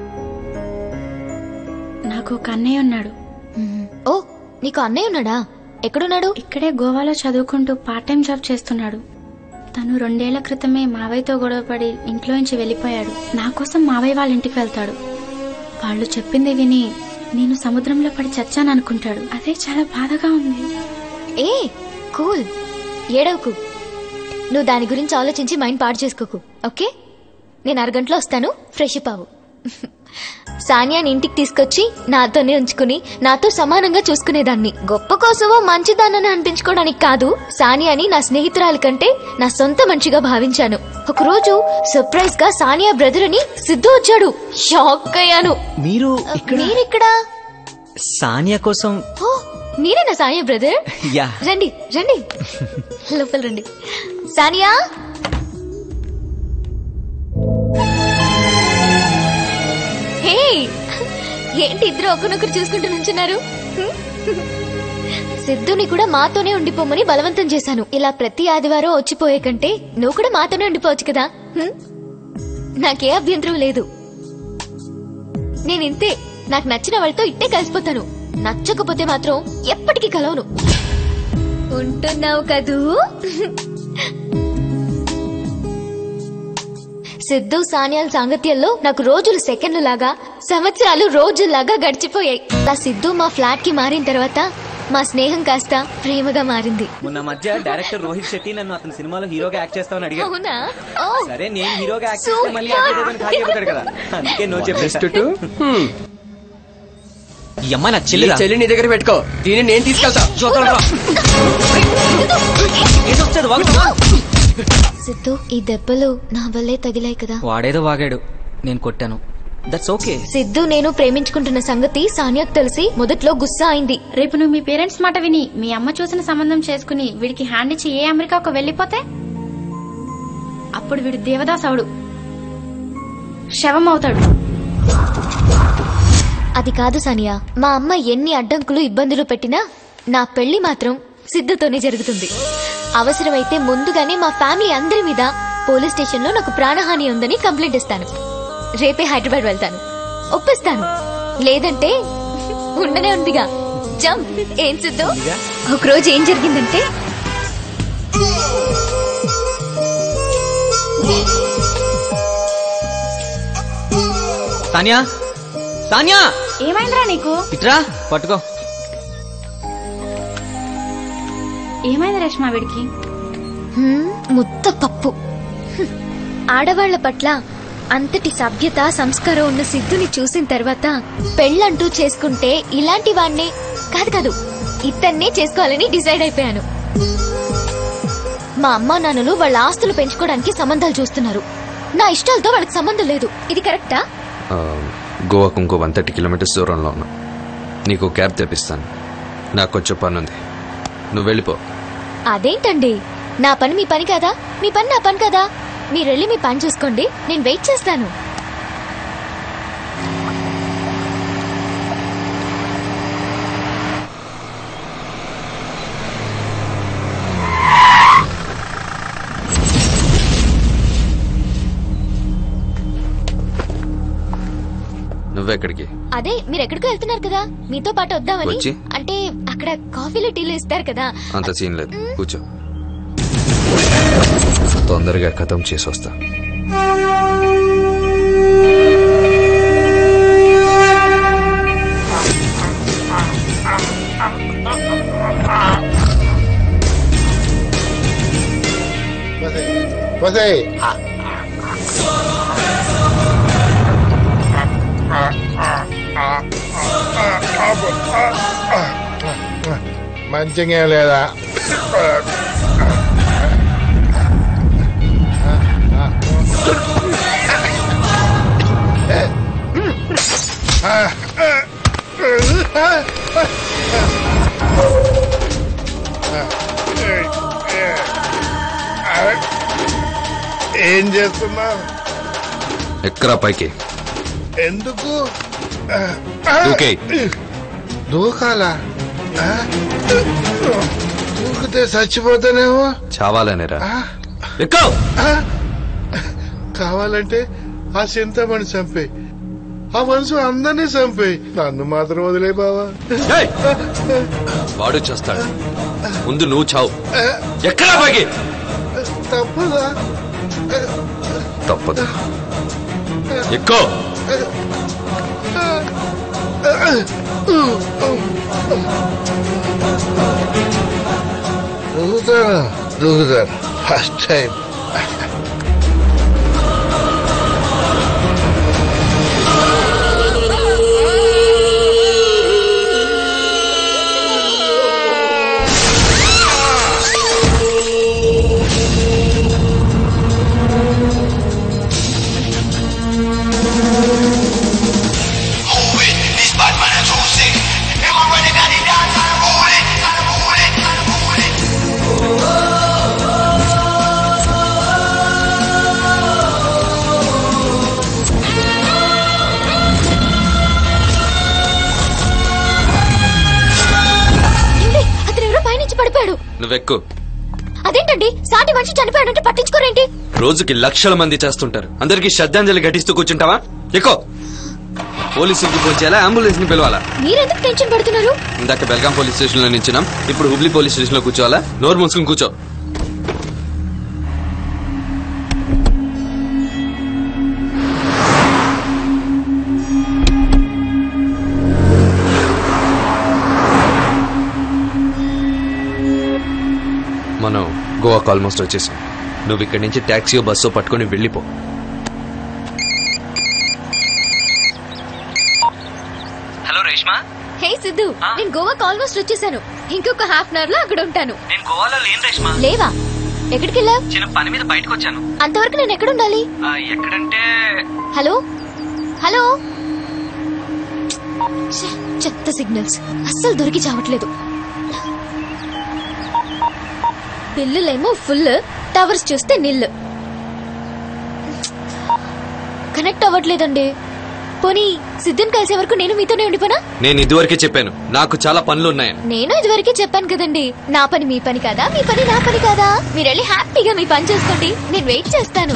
నాకు ఒక అన్నయ్య ఉన్నాడు ఓ నీకు అన్నయ్య ఉన్నాడా ఎక్కడున్నాడు ఇక్కడే గోవాలో చదువుకుంటూ పార్ట్ టైం జాబ్ చేస్తున్నాడు తను రెండేళ్ల క్రితమే మావయ్యతో గొడవపడి ఇంట్లో నుంచి వెళ్ళిపోయాడు నా కోసం మావయ్య వాళ్ళ ఇంటికి వెళ్తాడు వాళ్ళు చెప్పింది విని నేను సముద్రంలో పడి చచ్చాను అనుకుంటాడు అదే చాలా బాధగా ఉంది ఏ కూల్ ఏడవకు నువ్వు దాని గురించి ఆలోచించి మైండ్ పాడు చేసుకోకు ఓకే నేను అరగంటలో వస్తాను ఫ్రెష్ అప్ అవ్వు సానియాని ఇంటికి తీసుకొచ్చి నాతోనే ఉంచుకుని నాతో సమానంగా చూసుకునేదాన్ని గొప్ప కోసమో మంచిదానని అనిపించుకోవడానికి కాదు సానియాని నా స్నేహితురాలి కంటే నా సొంత మనిషిగా భావించాను ఒకరోజు సర్ప్రైజ్ గా సానియా బ్రదర్ అని సిద్ధు వచ్చాడు షాక్ అయ్యాను మీరు మీరిక్కడ సానియా కోసం ఓ మీరేనా సానియా బ్రదర్ యా రండి రండి లోపల రండి సానియా హే ఏంటి ఇద్దరు ఒకరినొకరు చూసుకుంటూ నుంచున్నారు సిద్ధుని కూడా మాతోనే ఉండిపోమని బలవంతం చేశాను ఇలా ప్రతి ఆదివారం వచ్చిపోయే కంటే నువ్వు కూడా మాతోనే ఉండిపోవచ్చు కదా హ్మ్? నాకే అభ్యంతరం లేదు నేను ఇంతే నాకు నచ్చిన వాళ్ళతో ఇట్టే కలిసిపోతాను నచ్చకపోతే మాత్రం ఎప్పటికీ కలవను ఉంటున్నావు కదూ సిద్ధు సానియాల సాంగత్యంలో నాకు రోజులు సెకండ్లు లాగా సంవత్సరాలు రోజుల్లాగా గడిచిపోయాయి ఆ సిద్ధు మా ఫ్లాట్ కి మారిన తర్వాత మా స్నేహం కాస్త ప్రేమగా మారింది మొన్న మధ్య డైరెక్టర్ రోహిత్ శెట్టి నన్ను అతని సినిమాలో హీరోగా యాక్ట్ చేస్తామని అడిగారు అవునా ఓ సరే నేను హీరోగా యాక్ట్ చేస్తే మళ్ళీ యాక్ట్ చేయదని ఖాళీ అయిపోతాడు కదా అందుకే నో చెప్పేసి ఈ అమ్మాయి నా చెల్లి చెల్లి నీ దగ్గర పెట్టుకో దీన్ని నేను తీసుకెళ్తా సిద్ధు ఈ దెబ్బలు నా వల్లే తగిలాయి కదా వాడేదో వాగాడు నేను కొట్టాను దట్స్ ఓకే సిద్ధు నేను ప్రేమించుకుంటున్న సంగతి సానియాకు తెలిసి మొదట్లో గుస్సా అయింది రేపు నువ్వు మీ పేరెంట్స్ మాట విని మీ అమ్మ చూసిన సంబంధం చేసుకుని వీడికి హ్యాండ్ ఇచ్చి ఏ అమెరికాకు వెళ్ళిపోతే అప్పుడు వీడు దేవదాస్ అవుడు శవం అవుతాడు అది కాదు సానియా మా అమ్మ ఎన్ని అడ్డంకులు ఇబ్బందులు పెట్టినా నా పెళ్లి మాత్రం సిద్ధుతోనే జరుగుతుంది అవసరమైతే ముందుగానే మా ఫ్యామిలీ అందరి మీద పోలీస్ స్టేషన్ లో నాకు ప్రాణహాని ఉందని కంప్లైంట్ ఇస్తాను రేపే హైదరాబాద్ వెళ్తాను ఒప్పిస్తాను లేదంటే ఉండనే ఉందిగా జంప్ ఏం సిద్ధు ఒకరోజు ఏం జరిగిందంటే సానియా సానియా ఏమైందిరా నీకు ఇట్రా పట్టుకో ఏమైంది రేష్మా వీడికి హ్మ్, ముద్ద పప్పు హ్మ్. ఆడవాళ్ల పట్ల అంతటి సభ్యత సంస్కారం ఉన్న సిద్ధుని చూసిన తర్వాత పెళ్ళంటూ చేసుకుంటే ఇలాంటి వాణ్ణే కాదు కాదు ఇతన్నే చేసుకోవాలని డిసైడ్ అయిపోయాను మా అమ్మా నాన్నలు వాళ్ళ ఆస్తులు పెంచుకోవడానికి సంబంధాలు చూస్తున్నారు నా ఇష్టాలతో వాళ్ళకి సంబంధం లేదు ఇది కరెక్టా గోవాకు ఇంకో వన్ థర్టీ కిలోమీటర్స్ దూరంలో ఉన్నా నీకు క్యాబ్ తెప్పిస్తాను నాకు కొంచెం పని ఉంది నువ్వు వెళ్ళిపో అదేంటండి నా పని మీ పని కదా మీ పని నా పని కదా మీరు వెళ్ళి మీ పని చూసుకోండి నేను వెయిట్ చేస్తాను నువ్వెక్కడికి అదే మీరు ఎక్కడికో వెళ్తున్నారు కదా మీతో పాటు వద్దామని వచ్చి? అంటే అక్కడ కాఫీలు టీలు ఇస్తారు కదా అంత సీన్ లేదు కూర్చో తొందరగా కథం చేసి వస్తా వసే మంచిగా లేదా ఏం చేస్తున్నావు ఎక్కరా పైకి ఎందుకు దూకేయ్. దూకాలా ఆ? దూకితే చచ్చిపోతానేమో చావాలనేరా ఎక్కువ కావాలంటే ఆ చింతమణి చంపే ఆ మనసు అందరినీ చంపేయి నన్ను మాత్రం వదిలే బావా వాడు చేస్తాడు ముందు నువ్వు చావు ఎక్కడా పైకి తప్పదా తప్పదు ఎక్కువ దూకుతాను దూకుతాను ఫస్ట్ టైం ఏంటి? అతను ఎవరో పైనుంచి పడిపోయాడు నువ్వెక్కు అదేంటండి సాటి మనిషి చనిపోయాడంటే పట్టించుకోరేంటి రోజుకి లక్షల మంది చేస్తుంటారు అందరికి శ్రద్ధాంజలి ఘటిస్తూ కూర్చుంటావా ఎక్కువ పోలీసులకు ఫోన్ చేయాలా అంబులెన్స్ ని పిలవాలా మీరెందుకు టెన్షన్ పడుతున్నారు ఇందాక బెల్గాం పోలీస్ స్టేషన్ లో నించున్నాం ఇప్పుడు హుబ్లీ పోలీస్ స్టేషన్ లో కూర్చోవాలా నోరు మూసుకుని కూర్చో మనం గోవాకు ఆల్మోస్ట్ వచ్చేసాం నువ్వు ఇక్కడి నుంచి ట్యాక్సీ బస్సో పట్టుకొని వెళ్ళిపో హలో రేష్మా హే సిద్ధు నేను గోవాకి ఆల్మోస్ట్ వచ్చేసాను ఇంకొక హాఫ్ అన్ అవర్ లో అక్కడ ఉంటాను నేను గోవాలో లేను రేష్మా లేవా ఎక్కడికి వెళ్ళావు చిన్న పని మీద బయటకు వచ్చాను అంతవరకు నేను ఎక్కడ ఉండాలి ఆ, ఎక్కడంటే హలో హలో ఛే, చెత్త సిగ్నల్స్ అస్సలు దొరికి చావట్లేదు బిల్లులేమో ఫుల్ టవర్స్ చూస్తే నిల్ కనెక్ట్ అవ్వట్లేదండి పోనీ సిద్ధుని కలిసే వరకు నేను మీతోనే ఉండిపోనా నేను ఇదివరకే చెప్పాను నాకు చాలా పనులు ఉన్నాయని నేను ఇదివరకే చెప్పాను కదండి నా పని మీ పని కాదా మీ పని నా పని కాదా మీరు వెళ్ళి హ్యాపీగా మీ పని చేసుకోండి నేను వెయిట్ చేస్తాను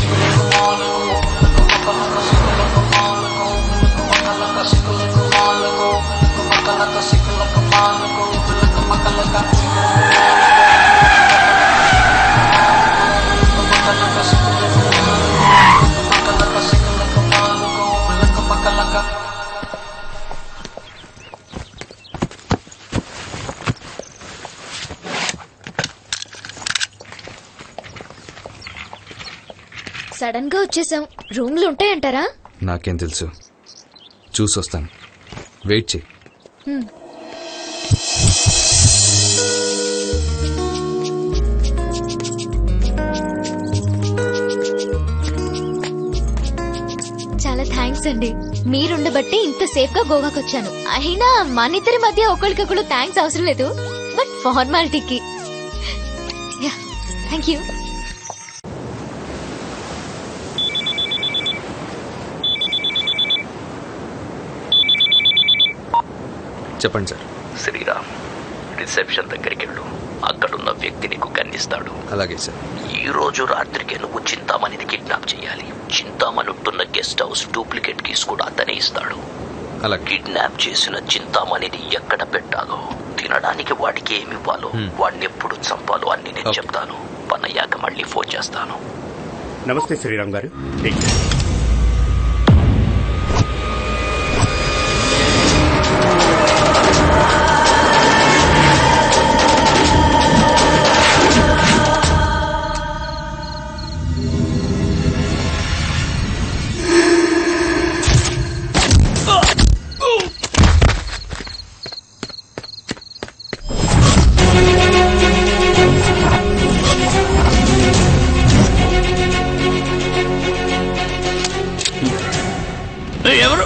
సడన్ గా వచ్చేసాం రూమ్లు ఉంటాయంటారా నాకేం తెలుసు చూసొస్తాను వెయిట్ చేయి హ్మ్. చాలా థ్యాంక్స్ అండి మీరుండబట్టి ఇంత సేఫ్ గా గోవాకి వచ్చాను అయినా మన ఇద్దరి మధ్య ఒకరికొకరు థ్యాంక్స్ అవసరం లేదు బట్ ఫార్మాలిటీకి థ్యాంక్ యూ చెప్పండి సార్ శ్రీరామ్ రిసెప్షన్ దగ్గరికి వెళ్ళు అక్కడున్న వ్యక్తి నీకు కన్నిస్తాడు అలాగే సార్ ఈ రోజు రాత్రికి నువ్వు చింతామణిని కిడ్నాప్ చేయాలి చింతామణి ఉంటున్న గెస్ట్ హౌస్ డూప్లికేట్ కీస్ కూడా అతనే ఇస్తాడు అలా కిడ్నాప్ చేసిన చింతామణిని ఎక్కడ పెట్టాలో తినడానికి వాడికి ఏమి ఇవ్వాలో వాడిని ఎప్పుడు చంపాలో అన్ని నేను చెప్తాను పనయ్యాక మళ్ళీ ఫోన్ చేస్తాను నమస్తే శ్రీరామ్ గారు ఎవరు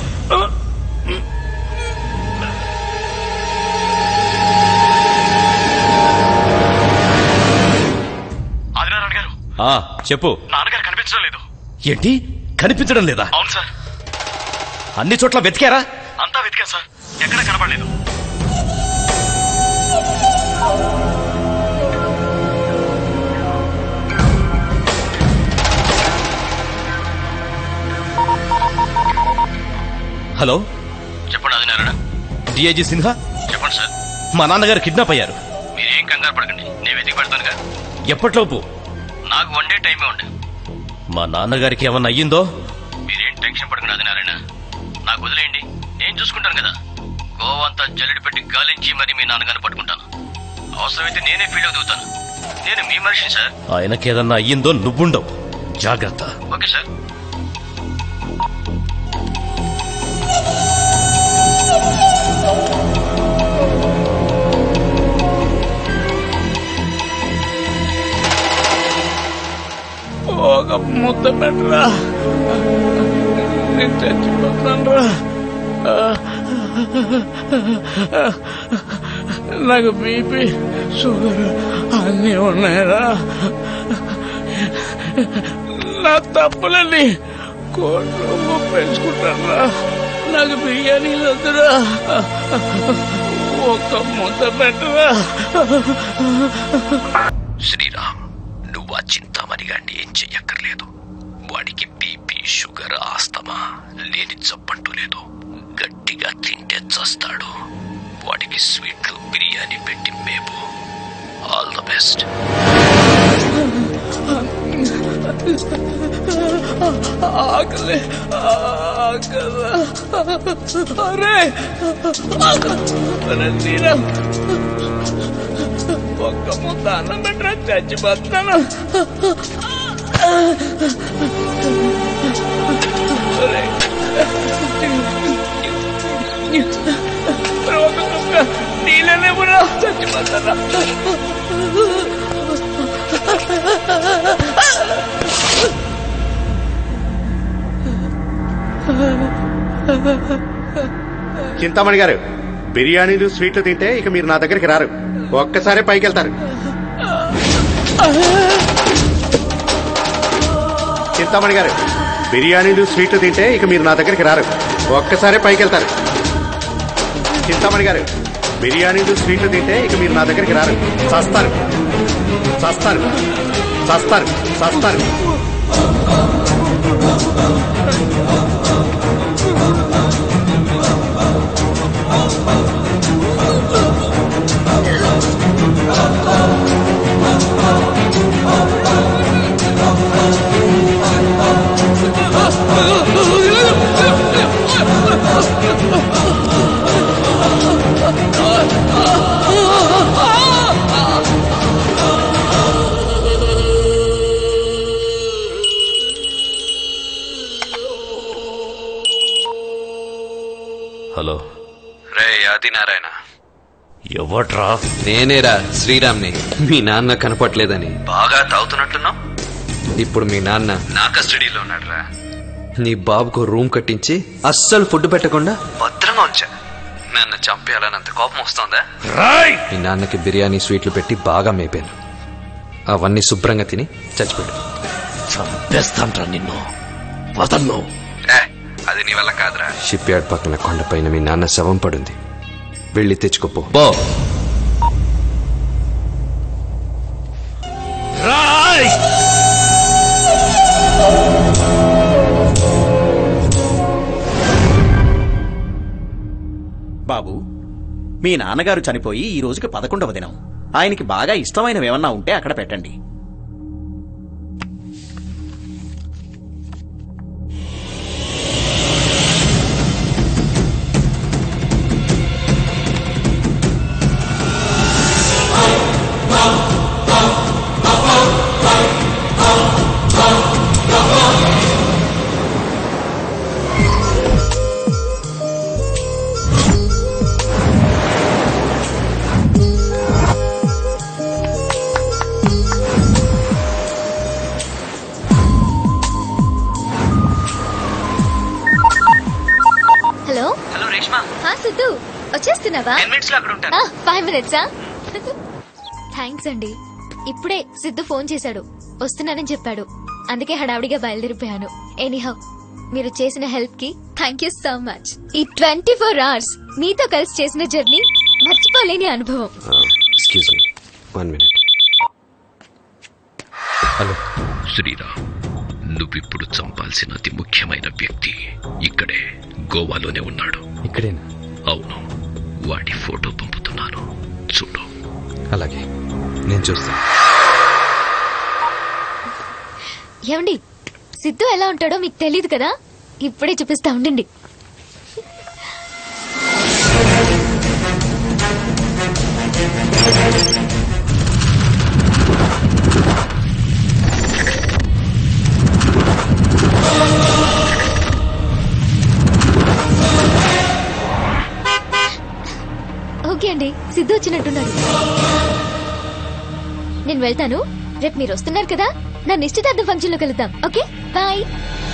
ఆదినారాయణ గారు ఆ చెప్పు నాన్నగారు కనిపించడం లేదు ఏంటి కనిపించడం లేదా అవును సార్ అన్ని చోట్ల వెతికారా అంతా వెతికా సార్ ఎక్కడ కనపడలేదు హలో చెప్పండి ఆదినారాయణ డిఐజీ సిన్హా చెప్పండి సార్ మా నాన్నగారు కిడ్నాప్ అయ్యారు మీరేం కంగారు పడకండి నేను వెతికి పెడతానుగా ఎప్పట్లోపు నాకు వన్ డే టైమే ఉండే మా నాన్నగారికి ఏమన్నా అయ్యిందో మీరేం టెన్షన్ పడకండి ఆదినారాయణ నాకు వదిలేయండి నేను చూసుకుంటాను కదా గోవా అంతా జల్లెడ పెట్టి గాలించి మరి మీ నాన్నగారిని పట్టుకుంటాను అవసరమైతే నేనే ఫీల్డ్ దిగుతాను నేను మీ మనిషిని సార్ ఆయనకేదన్నా అయ్యిందో నువ్వుండవు జాగ్రత్త ఓకే సార్ ఒక ముద్ద పెట్టరా నేను చచ్చిపోతాను నాకు బీపీ షుగర్ అన్నీ ఉన్నాయరా నా తప్పులని కోట్లు పెంచుకుంటారా నాకు బిర్యానీలు వద్దురా ఒక్క ముద్ద పెట్టరా శ్రీరామ్ నువ్వు ఆ చింతామణి గారిని ఏం చెయ్యక్కర్లేదు వాడికి బీపీ షుగర్ ఆస్తమా లేని జబ్బంటూ లేదు గట్టిగా తింటే చస్తాడు వాడికి స్వీట్లు బిర్యానీ పెట్టి మేపు ఆల్ ద బెస్ట్ ఆకలి ఆకలి అరే అరే శ్రీరామ్ ఒక్క ముద్ద అన్నం పెట్టరా చచ్చిపోతున్నాను అరే. అరే, ఒక కుక్క నీళ్ళలేమురా చచ్చిపోతానా చింతామణి గారు బిర్యానీలు స్వీట్లు తింటే ఇక మీరు నా దగ్గరికి రారు ఒక్కసారి పైకి వెళ్తారు చింతామణి గారు బిర్యానీలు స్వీట్లు తింటే ఇక మీరు నా దగ్గరికి రారు ఒక్కసారి పైకి వెళ్తారు చింతామణి గారు బిర్యానీలు స్వీట్లు తింటే ఇక మీరు నా దగ్గరికి రారు చస్తారు చస్తారు చస్తారు చస్తారు హలో రే ఆదినారాయణ ఎవట్రా నేనేరా శ్రీరామ్ని మీ నాన్న కనపట్లేదని బాగా తాగుతున్నట్టున్నావు ఇప్పుడు మీ నాన్న నా కస్టడీలో ఉన్నాడు రా నీ బాబుకు రూమ్ కట్టించి అస్సలు ఫుడ్ పెట్టకుండా భద్రంగా ఉంచా నన్ను చంపేయాలని అంత కోపం వస్తుందా మీ నాన్నకి బిర్యానీ స్వీట్లు పెట్టి బాగా మేపాను అవన్నీ శుభ్రంగా తిని చచ్చిపోయాడు చంపేస్తాంట్రా నిన్ను వదన్ను అది నీ వల్ల కాదురా షిప్ యార్డ్ పక్కన కొండపైన మీ నాన్న శవం పడుంది వెళ్ళి తెచ్చుకోపో బో బాబు మీ నాన్నగారు చనిపోయి ఈ రోజుకి పదకొండవ దినం ఆయనకి బాగా ఇష్టమైనవి ఏమన్నా ఉంటే అక్కడ పెట్టండి హలో హలో రేష్మా హా సిద్ధు వచ్చేస్తున్నావా టెన్ మినిట్స్ లో అక్కడ ఉంటాను ఫైవ్ మినిట్సా థ్యాంక్స్ అండి ఇప్పుడే సిద్ధు ఫోన్ చేశాడు వస్తున్నానని చెప్పాడు అందుకే హడావిడిగా బయలుదేరిపోయాను ఎనీహౌ మీరు చేసిన హెల్ప్ కి థ్యాంక్ యూ సో మచ్ ఈ ట్వంటీ ఫోర్ అవర్స్ మీతో కలిసి చేసిన జర్నీ మర్చిపోలేని అనుభవం excuse me one minute hello Sriram నువ్విప్పుడు చంపాల్సిన అతి ముఖ్యమైన వ్యక్తి ఇక్కడే గోవాలోనే ఉన్నాడు ఇక్కడేనా అవును వాడి ఫోటో పంపుతున్నాను చూడు అలాగే నేను చూస్తాను ఏమండి సిద్ధు ఎలా ఉంటాడో మీకు తెలియదు కదా ఇప్పుడే చూపిస్తా ఉండండి ఓకే అండి సిద్ధు వచ్చినట్టున్నాడు నేను వెళ్తాను రేపు మీరు వస్తున్నారు కదా నా నిశ్చితార్థం ఫంక్షన్ లో కలుద్దాం ఓకే బాయ్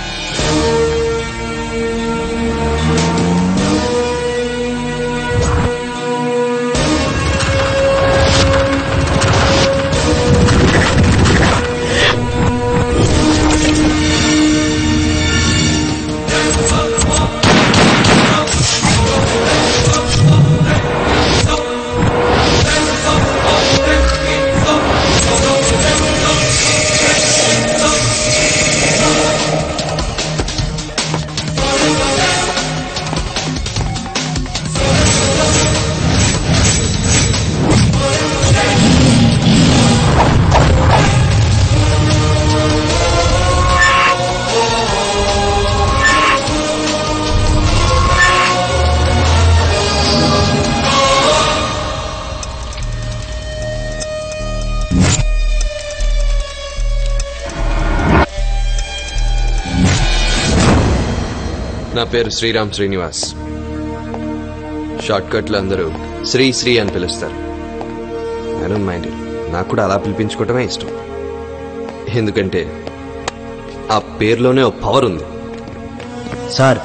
నా పేరు శ్రీరామ్ శ్రీనివాస్ షార్ట్ కట్లు అందరూ శ్రీ శ్రీ అని పిలుస్తారు ఐ డోంట్ మైండ్ ఇట్ నాకు కూడా అలా పిలిపించుకోవటమే ఇష్టం ఎందుకంటే ఆ పేరులోనే ఒక పవర్ ఉంది సార్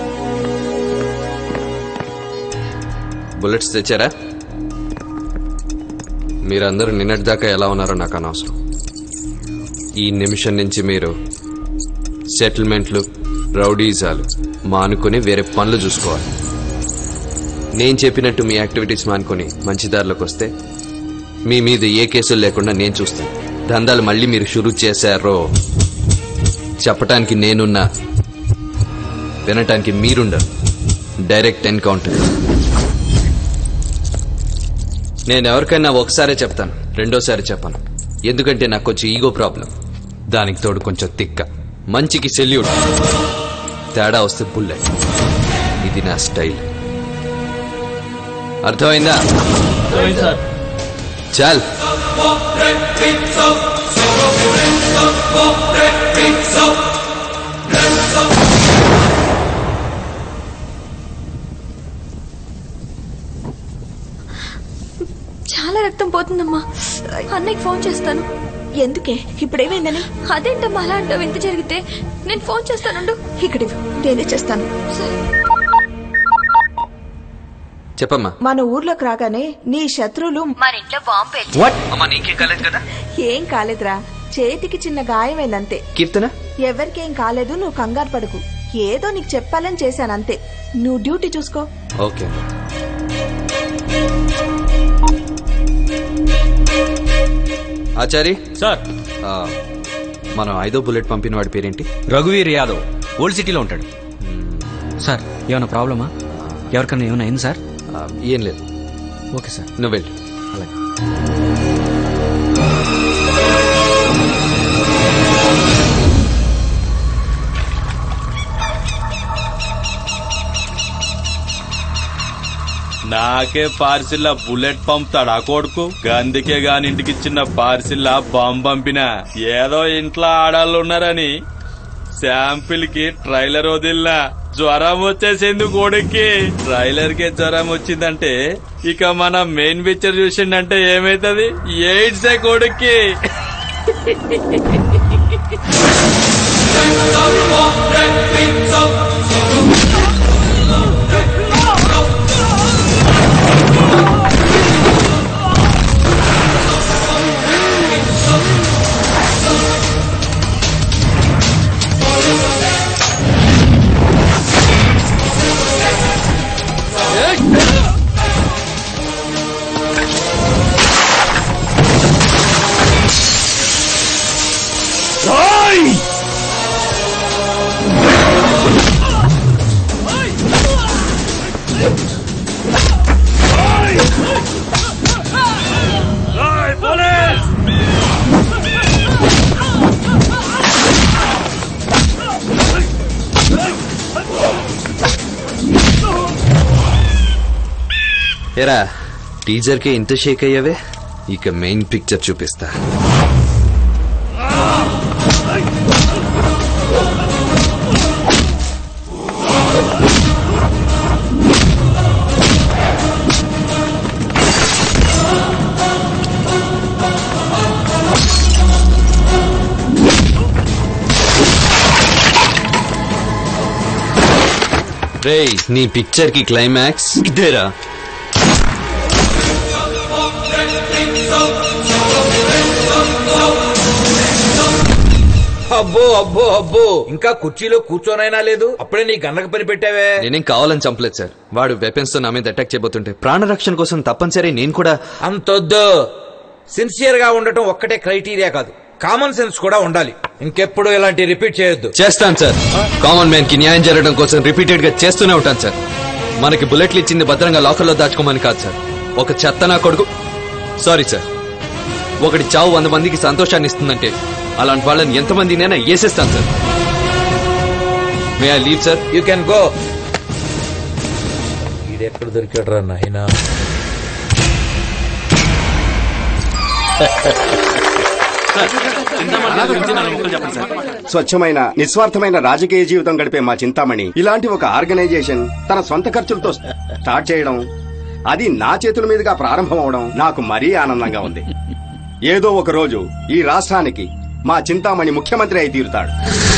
బుల్లెట్స్ తెచ్చారా మీరందరూ నిన్నటిదాకా ఎలా ఉన్నారో నాకు అనవసరం ఈ నిమిషం నుంచి మీరు సెటిల్మెంట్లు రౌడీజాలు మానుకొని వేరే పనులు చూసుకోవాలి నేను చెప్పినట్టు మీ యాక్టివిటీస్ మానుకొని మంచి దారిలోకి వస్తే మీ మీద ఏ కేసులు లేకుండా నేను చూస్తాను దందాలు మళ్ళీ మీరు షురూ చేశారో చెప్పటానికి నేనున్నా వినటానికి మీరుండరు డైరెక్ట్ ఎన్కౌంటర్ నేను ఎవరికైనా ఒకసారే చెప్తాను రెండోసారి చెప్పను ఎందుకంటే నాకు కొంచెం ఈగో ప్రాబ్లం దానికి తోడు కొంచెం తిక్క మంచికి సెల్యూట్ తేడా వస్తే బుల్లెట్ ఇది నా స్టైల్ అర్థమైందా చాల్ చాలా రక్తం పోతుందమ్మా అన్నయ్యకి ఫోన్ చేస్తాను ఎందుకే ఇప్పుడేమైందని అదేంటమ్మా అలా అంటావు ఎంత జరిగితే నేను ఫోన్ చేస్తానుండు ఇక్కడ ఇవ్వు. నేనే చేస్తాను చెప్పమ్మా మన ఊర్లోకి రాగానే నీ శత్రువులు మన ఇంట్లో బాంబు వాట్ అమ్మా నీకేం కాలేదు కదా ఏం కాలేదురా చేతికి చిన్న గాయమైందంతే కీర్తన ఎవరికేం కాలేదు నువ్వు కంగారు పడకు ఏదో నీకు చెప్పాలని చేశాను అంతే నువ్వు డ్యూటీ చూసుకో ఓకే ఆచారి సార్ మనం ఐదో బుల్లెట్ పంపిన వాడి పేరేంటి రఘువీర్ యాదవ్ ఓల్డ్ సిటీలో ఉంటాడు సార్ ఏమైనా ప్రాబ్లమా ఎవరికన్నా ఏమైనా అయింది సార్ ఏం లేదు ఓకే సార్ నువ్వు వెళ్ళు అలాగే నాకే పార్సిల్ బుల్లెట్ పంపుతాడు ఆ కొడుకు గందుకే గాని ఇంటికి ఇచ్చిన పార్సిల్ బాంబు పంపిన ఏదో ఇంట్లో ఆడాళ్ళు ఉన్నారని శాంపిల్ కి ట్రైలర్ వదిలినా జ్వరం వచ్చేసింది కొడుక్కి ట్రైలర్ కి జ్వరం వచ్చిందంటే ఇక మన మెయిన్ పిక్చర్ చూసిండంటే ఏమైతది ఎయిడ్సే కొడుక్కి ఏరా టీజర్ కి ఇంత షేక్ అయ్యావే ఇక మెయిన్ పిక్చర్ చూపిస్తా రేయ్ నీ పిక్చర్ కి క్లైమాక్స్ ఇదేరా అబ్బో అబ్బో అబ్బో ఇంకా కుర్చీలో కూర్చోనైనా లేదు అప్పుడే నీ గన్నకు పని పెట్టావే నేనేం కావాలని చంపలేదు సార్ వాడు వెపన్స్ తో నా మీద అటాక్ చేయబోతుంటే ప్రాణరక్షణ కోసం తప్పనిసరి నేను కూడా అంతొద్దు సిన్సియర్ గా ఉండటం ఒక్కటే క్రైటీరియా కాదు కామన్ సెన్స్ కూడా ఉండాలి ఇంకెప్పుడు ఇలాంటి రిపీట్ చేయొద్దు చేస్తాను సార్ కామన్ మ్యాన్ కి న్యాయం జరగడం కోసం రిపీటెడ్ గా చేస్తూనే ఉంటాను సార్ మనకి బుల్లెట్లు ఇచ్చింది భద్రంగా లాకర్లో దాచుకోమని కాదు సార్ ఒక చెత్త నా కొడుకు సారీ సార్ ఒకటి చావు వంద మందికి సంతోషాన్ని ఇస్తుందంటే అలాంటి వాళ్ళని ఎంతమందినైనా వేసేస్తాను sir may I leave sir you can go ఈడెక్కడ దొరికాడు రా నాయనా స్వచ్ఛమైన నిస్వార్థమైన రాజకీయ జీవితం గడిపే మా చింతామణి ఇలాంటి ఒక ఆర్గనైజేషన్ తన సొంత ఖర్చులతో స్టార్ట్ చేయడం అది నా చేతుల మీదుగా ప్రారంభం అవడం నాకు మరీ ఆనందంగా ఉంది ఏదో ఒక రోజు ఈ రాష్ట్రానికి మా చింతామణి ముఖ్యమంత్రి అయి తీరుతాడు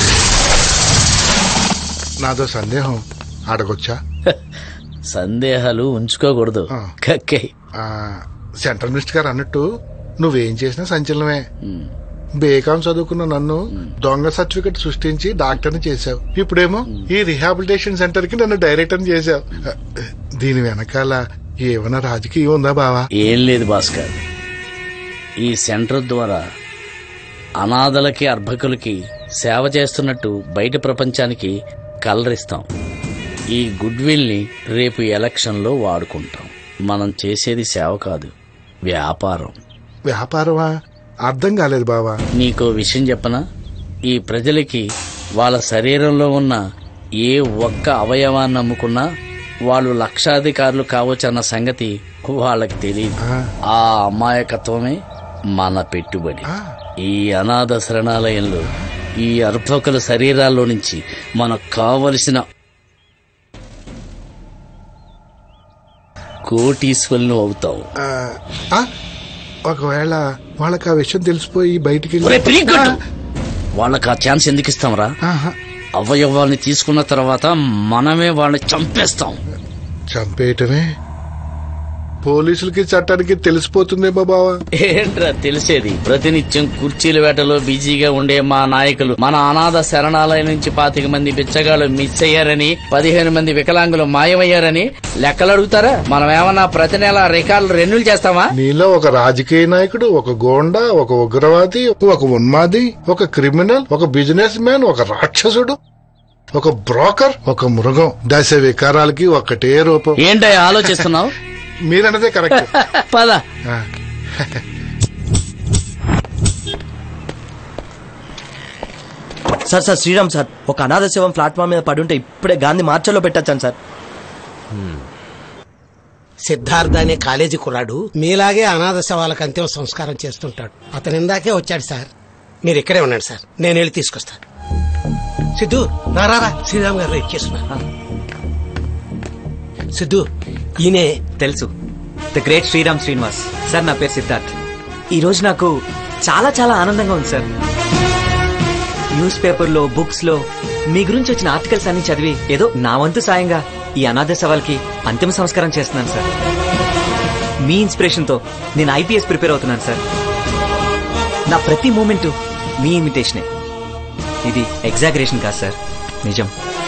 నాదో సందేహం అడగొచ్చా సందేహాలు ఉంచుకోకూడదు కక్కే ఆ, సెంట్రల్ మినిస్టర్ గారు అన్నట్టు నువ్వేం చేసినా సంచలనమే బేకాం చదువుకున్న నన్ను దొంగ సర్టిఫికెట్ సృష్టించి డాక్టర్ని చేశావు ఇప్పుడేమో ఈ రిహాబిలిటేషన్ సెంటర్ కి నన్ను డైరెక్టర్ చేశావు దీని వెనకాల ఏమైనా రాజకీయం ఉందా బావా ఏం లేదు భాస్కర్ ఈ సెంటర్ ద్వారా అనాథలకి అర్భకులకి సేవ చేస్తున్నట్టు బయట ప్రపంచానికి కలరిస్తాం ఈ గుడ్ విల్ని రేపు ఎలక్షన్లో వాడుకుంటాం మనం చేసేది సేవ కాదు వ్యాపారం వ్యాపారమా అర్థం కాలేదు బావా నీకో విషయం చెప్పనా ఈ ప్రజలకి వాళ్ళ శరీరంలో ఉన్న ఏ ఒక్క అవయవాన్ని అమ్ముకున్నా వాళ్ళు లక్షాధికారులు కావచ్చన్న సంగతి వాళ్ళకి తెలియదు ఆ అమాయకత్వమే మన పెట్టుబడి ఈ అనాథ శరణాలయంలో ఈ అర్భకుల శరీరాల్లో నుంచి మనకు కావలసిన కోటీశ్వరులు అవుతాం ఆ, ఒకవేళ వాళ్ళకి ఆ విషయం తెలిసిపోయి బయటికి వెళ్ళి- ఒరే పిరిగొట్టు! వాళ్ళకి ఆ ఛాన్స్ ఎందుకు ఇస్తాంరా అవయవాల్ని తీసుకున్న తర్వాత మనమే వాళ్ళని చంపేస్తాం చంపేయటమే పోలీసులకి చట్టానికి తెలిసిపోతుందేమో బావా ఏంట్రా తెలిసేది ప్రతినిత్యం కుర్చీల వేటలో బిజీగా ఉండే మా నాయకులు మన అనాథ శరణాలయం నుంచి పాతిక మంది బిచ్చగాళ్ళు మిస్ అయ్యారని పదిహేను మంది వికలాంగులు మాయమయ్యారని లెక్కలు అడుగుతారా మనం ఏమన్నా ప్రతి నెల రికార్డులు రెన్యూల్ చేస్తామా నీలో ఒక రాజకీయ నాయకుడు ఒక గోండా ఒక ఉగ్రవాది ఒక ఉన్మాది ఒక క్రిమినల్ ఒక బిజినెస్ మ్యాన్ ఒక రాక్షసుడు ఒక బ్రోకర్ ఒక మృగం దశ వికారాలకి ఒకటే రూపం ఏంటయ్యా ఆలోచిస్తున్నావు మీరన్నదే కరెక్ట్ పద సార్ సార్ శ్రీరామ్ సార్ ఒక అనాథ శవం ప్లాట్ఫామ్ మీద పడి ఉంటే ఇప్పుడే గాంధీ మార్చల్లో పెట్టచ్చాను సార్ సిద్ధార్థ అనే కాలేజీ కుర్రాడు మీలాగే అనాథ శవాలకు అంతిమ సంస్కారం చేస్తుంటాడు అతను ఇందాకే వచ్చాడు సార్ మీరు ఇక్కడే ఉండండి సార్ నేను వెళ్ళి తీసుకొస్తాను సిద్ధు రా రా, రా శ్రీరామ్ గారు వెయిట్ చేస్తున్నా సిద్ధు ఈయనే తెలుసు the great Sriram Srinivas sir నా పేరు సిద్ధార్థ్ ఈ రోజు నాకు చాలా చాలా ఆనందంగా ఉంది సార్ న్యూస్ పేపర్లో బుక్స్ లో మీ గురించి వచ్చిన ఆర్టికల్స్ అన్ని చదివి ఏదో నా వంతు సాయంగా ఈ అనాథ సవాల్కి అంతిమ సంస్కారం చేస్తున్నాను సార్ మీ ఇన్స్పిరేషన్తో నేను ఐపీఎస్ ప్రిపేర్ అవుతున్నాను సార్ నా ప్రతి మూమెంట్ మీ ఇమిటేషనే ఇది ఎగ్జాగరేషన్ కాదు సార్ నిజం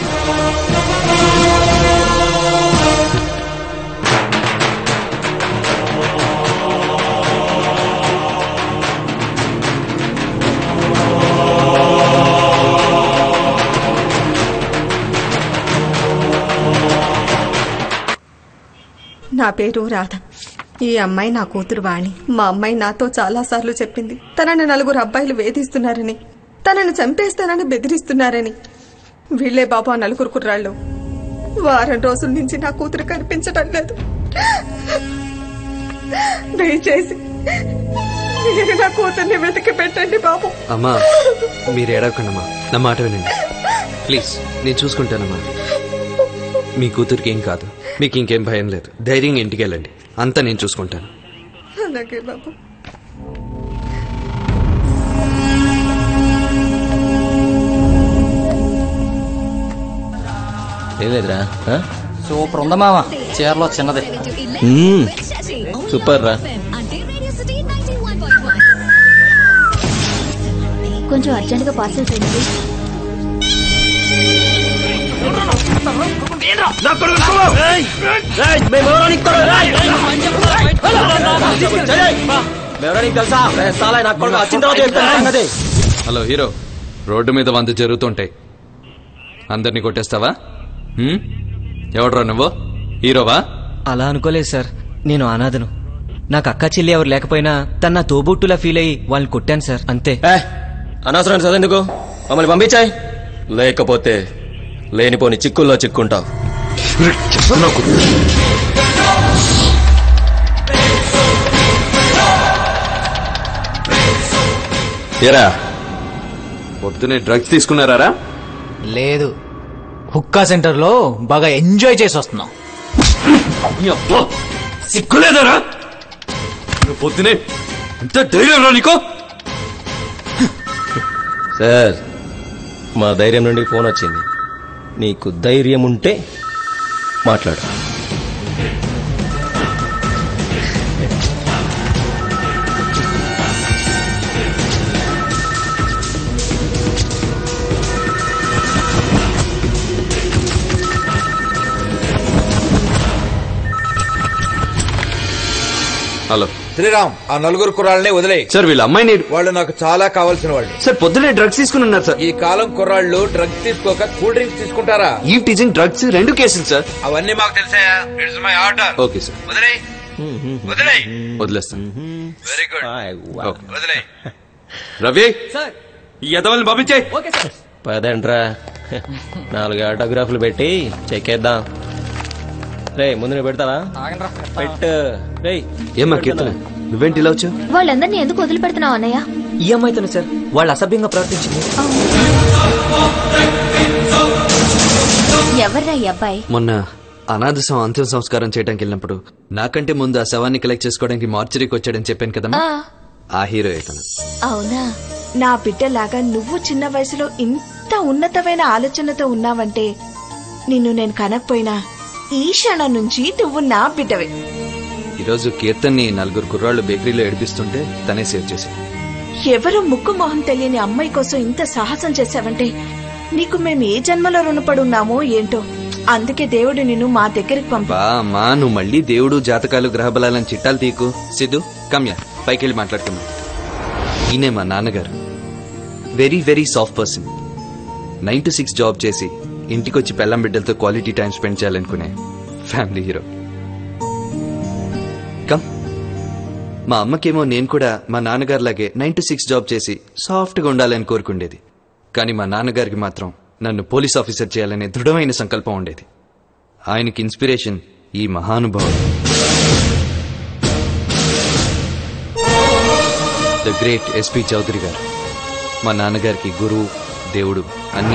నా పేరు రాధ ఈ అమ్మాయి నా కూతురు వాణి మా అమ్మాయి నాతో చాలా సార్లు చెప్పింది తనని నలుగురు అబ్బాయిలు వేధిస్తున్నారని తనను చంపేస్తానని బెదిరిస్తున్నారని వీళ్ళే బాబు ఆ నలుగురు కుర్రాళ్ళు వారం రోజుల నుంచి నా కూతురు కనిపించడం లేదు దయచేసి మీరు నా కూతుర్ని వెతికి పెట్టండి బాబు అమ్మా మీరు ఏడవకండమ్మా నా మాట వినండి ప్లీజ్ నేను చూసుకుంటానమ్మా మీ కూతురికి ఏం కాదు మీకు ఇంకేం భయం లేదు ధైర్యంగా ఇంటికి వెళ్ళండి అంతా నేను చూసుకుంటాను అలాగే బాబు ఏం లేదురా సూపర్ ఉందా మామ చీరలో చిన్నది సూపర్ రా కొంచెం అర్జెంటుగా పార్సల్ చేయండి తెలుసా సాలా నాకు కొడుకు వచ్చిన తర్వాత చెప్తాను సంగతి. హలో హీరో రోడ్డు మీద వంద జరుగుతుంటాయి అందరినీ కొట్టేస్తావా హ్మ్? ఎవడ్రా నువ్వు హీరోవా అలా అనుకోలేదు సార్ నేను అనాథను నాకు అక్క చెల్లి ఎవరు లేకపోయినా తన నా తోబుట్టులా ఫీల్ అయ్యి వాళ్ళని కొట్టాను సార్ అంతే అనవసరం చదవెందుకు మమ్మల్ని పంపించాయి లేకపోతే లేనిపోని చిక్కుల్లో చిక్కుంటావు ఏరా పొద్దునే డ్రగ్స్ తీసుకున్నారా లేదు హుక్కా సెంటర్ లో బాగా ఎంజాయ్ చేసి వస్తున్నాం సిగ్గులేదరా నువ్వు పొద్దునే ఇంత ధైర్యం రా నీకో సార్ మా ధైర్యం నుండి ఫోన్ వచ్చింది నీకు ధైర్యం ఉంటే మాట్లాడు హలో శ్రీరామ్ ఆ నలుగురు కుర్రాళ్ళని వదిలే సార్ వీళ్ళ అమ్మాయిని వాళ్ళు నాకు చాలా కావాల్సిన వాళ్ళు సార్ పొద్దునే డ్రగ్స్ తీసుకుని ఉన్నారు సార్ ఈ కాలం కుర్రాళ్ళు డ్రగ్స్ తీసుకోక కూల్ డ్రింక్స్ తీసుకుంటారా ఈ టీజింగ్ డ్రగ్స్ రెండు కేసులు సార్ అవన్నీ మాకు తెలుసాయా it's my order okay sir వదిలే వదిలే వదిలేస్తాను వెరీ గుడ్ వదిలే రవి సార్ ఈ యదవల్ని పంపించాయి ఓకే సార్ పదండ్రా నాలుగు ఆటోగ్రాఫ్లు పెట్టి చెక్కేద్దాం రే ముందు నువ్వు పెడతావా పెట్టు రే ఏమా కీర్తన నువ్వేంటి ఇలా వచ్చావు వాళ్ళందరినీ ఎందుకు వదిలిపెడుతున్నావు అన్నయ్య ఈ అమ్మాయితోనే సార్ వాళ్ళు అసభ్యంగా ప్రవర్తించింది ఎవర్రా ఈ అబ్బాయి మొన్న అనాథ శవం అంతిమ సంస్కారం చేయడానికి వెళ్ళినప్పుడు నాకంటే ముందు ఆ శవాన్ని కలెక్ట్ చేసుకోవడానికి మార్చరీకి వచ్చాడని చెప్పాను కదమ్మా ఆ, ఆ హీరో ఇతను అవునా నా బిడ్డలాగా నువ్వు చిన్న వయసులో ఇంత ఉన్నతమైన ఆలోచనతో ఉన్నావంటే నిన్ను నేను కనకపోయినా ఈ క్షణం నుంచి నువ్వు నా బిడ్డవే ఈరోజు కీర్తన్ని నలుగురు కుర్రాళ్ళు బేకరీలో ఏడిపిస్తుంటే తనే సేవ్ చేశాడు ఎవరు ముక్కు మొహం తెలియని అమ్మాయి కోసం ఇంత సాహసం చేశావంటే నీకు మేము ఏ జన్మలో రుణపడి ఉన్నామో ఏంటో అందుకే దేవుడు నిన్ను మా దగ్గరికి పంప బా అమ్మా నువ్వు మళ్ళీ దేవుడు జాతకాలు గ్రహబలాలని చిట్టాలు తీకు సిద్ధు కమ్యా పైకి వెళ్ళి మాట్లాడుకుందాం ఈయనే మా నాన్నగారు very very soft person nine to six job చేసి ఇంటికొచ్చి పెళ్ళం బిడ్డలతో క్వాలిటీ టైం స్పెండ్ చేయాలనుకునే ఫ్యామిలీ హీరో కమ్ మా అమ్మకేమో నేను కూడా మా నాన్నగారిలాగే నైన్ టు సిక్స్ జాబ్ చేసి సాఫ్ట్గా ఉండాలని కోరుకుండేది కానీ మా నాన్నగారికి మాత్రం నన్ను పోలీస్ ఆఫీసర్ చేయాలనే దృఢమైన సంకల్పం ఉండేది ఆయనకి ఇన్స్పిరేషన్ ఈ మహానుభావుడు ద గ్రేట్ ఎస్పి చౌదరి గారు మా నాన్నగారికి గురువు దేవుడు అన్నీ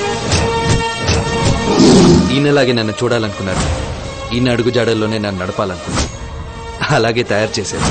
ఈయనలాగే నన్ను చూడాలనుకున్నారు ఈయన అడుగుజాడల్లోనే నన్ను నడపాలనుకున్నారు అలాగే తయారు చేశారు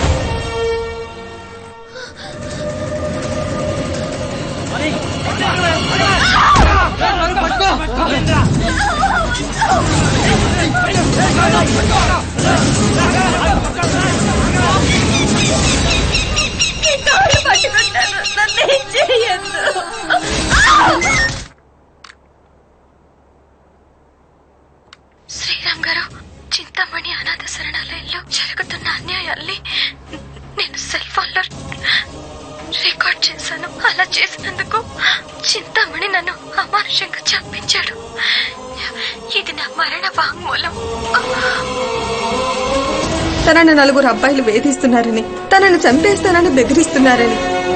శ్రీరామ్ గారు చింతామణి అనాథ శరణాలయంలో జరుగుతున్న అన్యాయాల్ని నేను సెల్ ఫోన్ లో రికార్డ్ చేశాను అలా చేసినందుకు చింతామణి నన్ను అమానుషంగా చంపించాడు ఇది నా మరణ వాంగ్మూలం తనని నలుగురు అబ్బాయిలు వేధిస్తున్నారని తనని చంపేస్తానని బెదిరిస్తున్నారని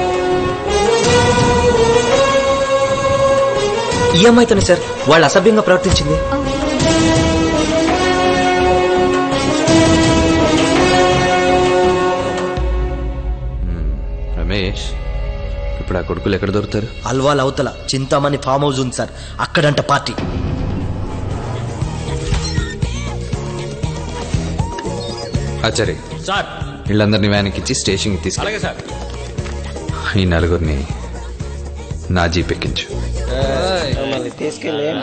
ఈ అమ్మాయితోనే సార్ వాళ్ళు అసభ్యంగా ప్రవర్తించింది రమేష్ ఇప్పుడు ఆ కొడుకులు ఎక్కడ దొరుకుతారు అల్వాల్ అవతల చింతామణి ఫామ్ హౌస్ ఉంది సార్ అక్కడంట పార్టీ ఆచార్య సార్ వీళ్ళందరినీ వ్యాన్కి ఇచ్చి స్టేషన్కి తీసుకు అలాగే సార్ ఈ నలుగురిని నా జీప్ ఎక్కించు మమ్మల్ని తీసుకెళ్ళి ఏం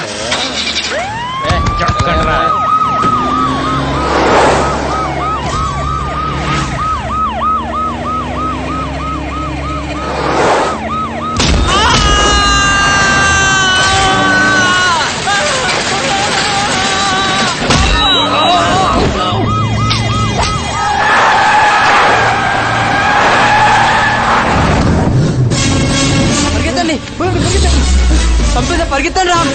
పరిగెత్తండి పరిగెత్తండి చంపేదా పరిగెత్తండి రా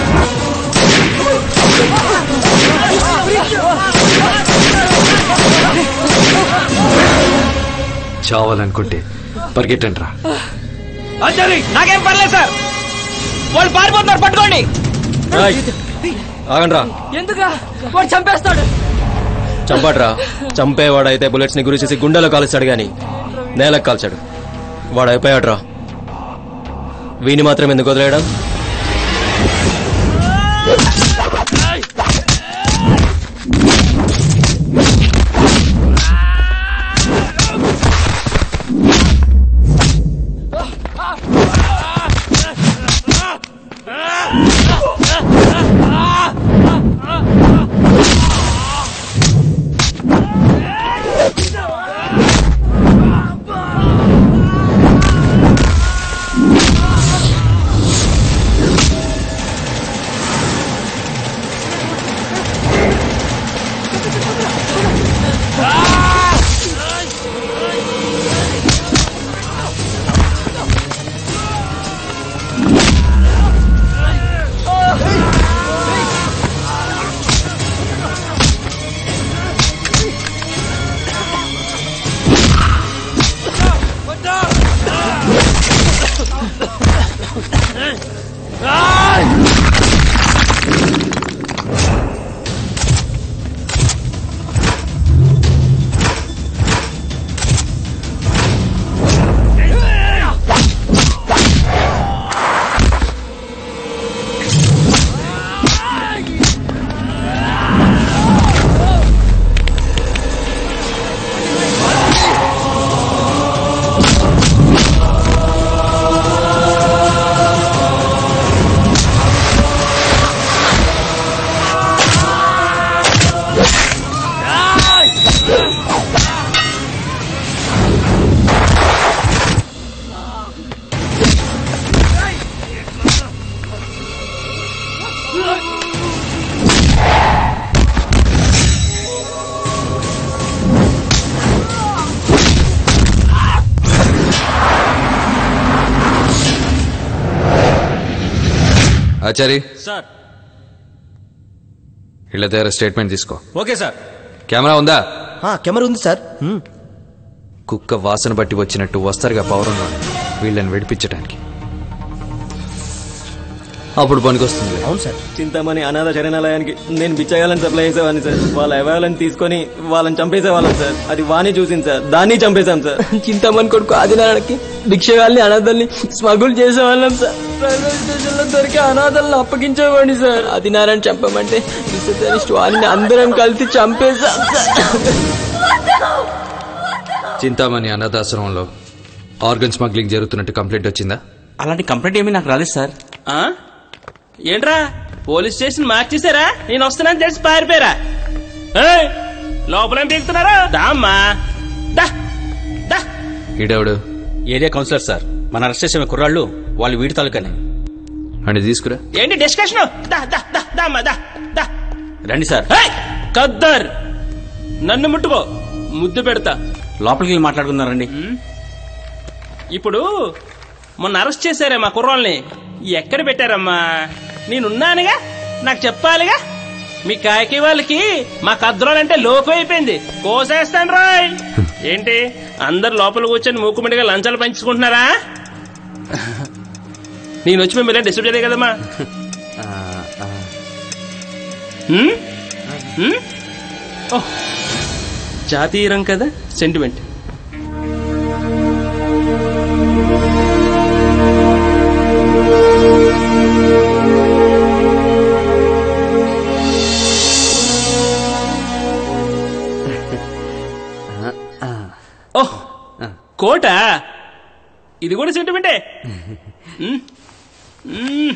చావాలనుకుంటే పరిగెట్టండి రా ఆచారి నాకేం పర్లేదు సార్ వాళ్ళు పారిపోతున్నారు పట్టుకోండి ఆగండి రా ఎందుకు వాడు చంపేస్తాడు చంపాడ్రా చంపేవాడైతే బుల్లెట్స్ ని గురి చేసి గుండెలో కాల్చాడు గాని నేలకు కాల్చాడు వాడు అయిపోయాడ్రా వీని మాత్రం ఎందుకు వదిలేయడం ఆచారి సార్ వీళ్ళ దగ్గర స్టేట్మెంట్ తీసుకో ఓకే సార్ కెమెరా ఉందా కెమెరా ఉంది సార్ కుక్క వాసన బట్టి వచ్చినట్టు వస్తారుగా పౌరంలో వీళ్ళని విడిపించడానికి అప్పుడు పనికొస్తుంది అవును సార్ చింతామణి అనాథ శరణాలయానికి నేను బిచ్చగాలని సప్లై చేసేవాడిని సార్ వాళ్ళ అవాలని తీసుకొని వాళ్ళని చంపేసేవాళ్ళం సార్ అది వాణి చూసింది సార్ దాన్ని చంపేశాం సార్ చింతామణి కొడుకు ఆదినారాయణకి భిక్షగాల్ని అనాథల్ని స్మగుల్ చేసేవాళ్ళం సార్ రైల్వే స్టేషన్ లో దొరికే అనాథల్ని అప్పగించేవాడిని సార్ ఆదినారాయణ చంపమంటే రిసెప్షనిస్ట్ వాణిని అందరం కలిసి చంపేశాం సార్ చింతామణి అనాథాశ్రమంలో ఆర్గన్ స్మగ్లింగ్ జరుగుతున్నట్టు కంప్లైంట్ వచ్చిందా అలాంటి కంప్లైంట్ ఏమీ నాకు రాలేదు సార్ ఏంట్రా పోలీస్ స్టేషన్ మార్చేశారా నేను వస్తున్నాను తెలిసి పారిపోయారా ఏయ్, లోపలేం పీకుతున్నారా దామ్మా దా ఈడెవడు ఏరియా కౌన్సిలర్ సార్ మన అరెస్ట్ చేసిన కుర్రాళ్ళు వాళ్ళు వీడి తాలూకానే అని తీసుకురా ఏంటి డిస్కషన్ దా దా దా దామ్మా దా దా రండి సార్ ఏయ్, కద్దర్ నన్ను ముట్టుకో ముద్దు పెడతా లోపలికి వెళ్ళి మాట్లాడుకున్నారండి ఇప్పుడు మొన్న అరెస్ట్ చేశారే మా కుర్రోల్ని ఎక్కడ పెట్టారమ్మా నేనున్నానుగా నాకు చెప్పాలిగా మీ కాకి వాళ్ళకి మా కద్రోలంటే లోకం అయిపోయింది కోసేస్తాను రాయ్ ఏంటి అందరు లోపల కూర్చొని మూకుమిడిగా లంచాలు పంచుకుంటున్నారా నేను వచ్చి మిమ్మల్ని డిస్టర్బ్ చేయలే కదమ్మా హ్మ్? హ్మ్? ఓహ్, జాతీయరం కదా సెంటిమెంట్ ఓహ్ కోట ఇది కూడా సెంటిమెంటే మ్మ్. మ్మ్.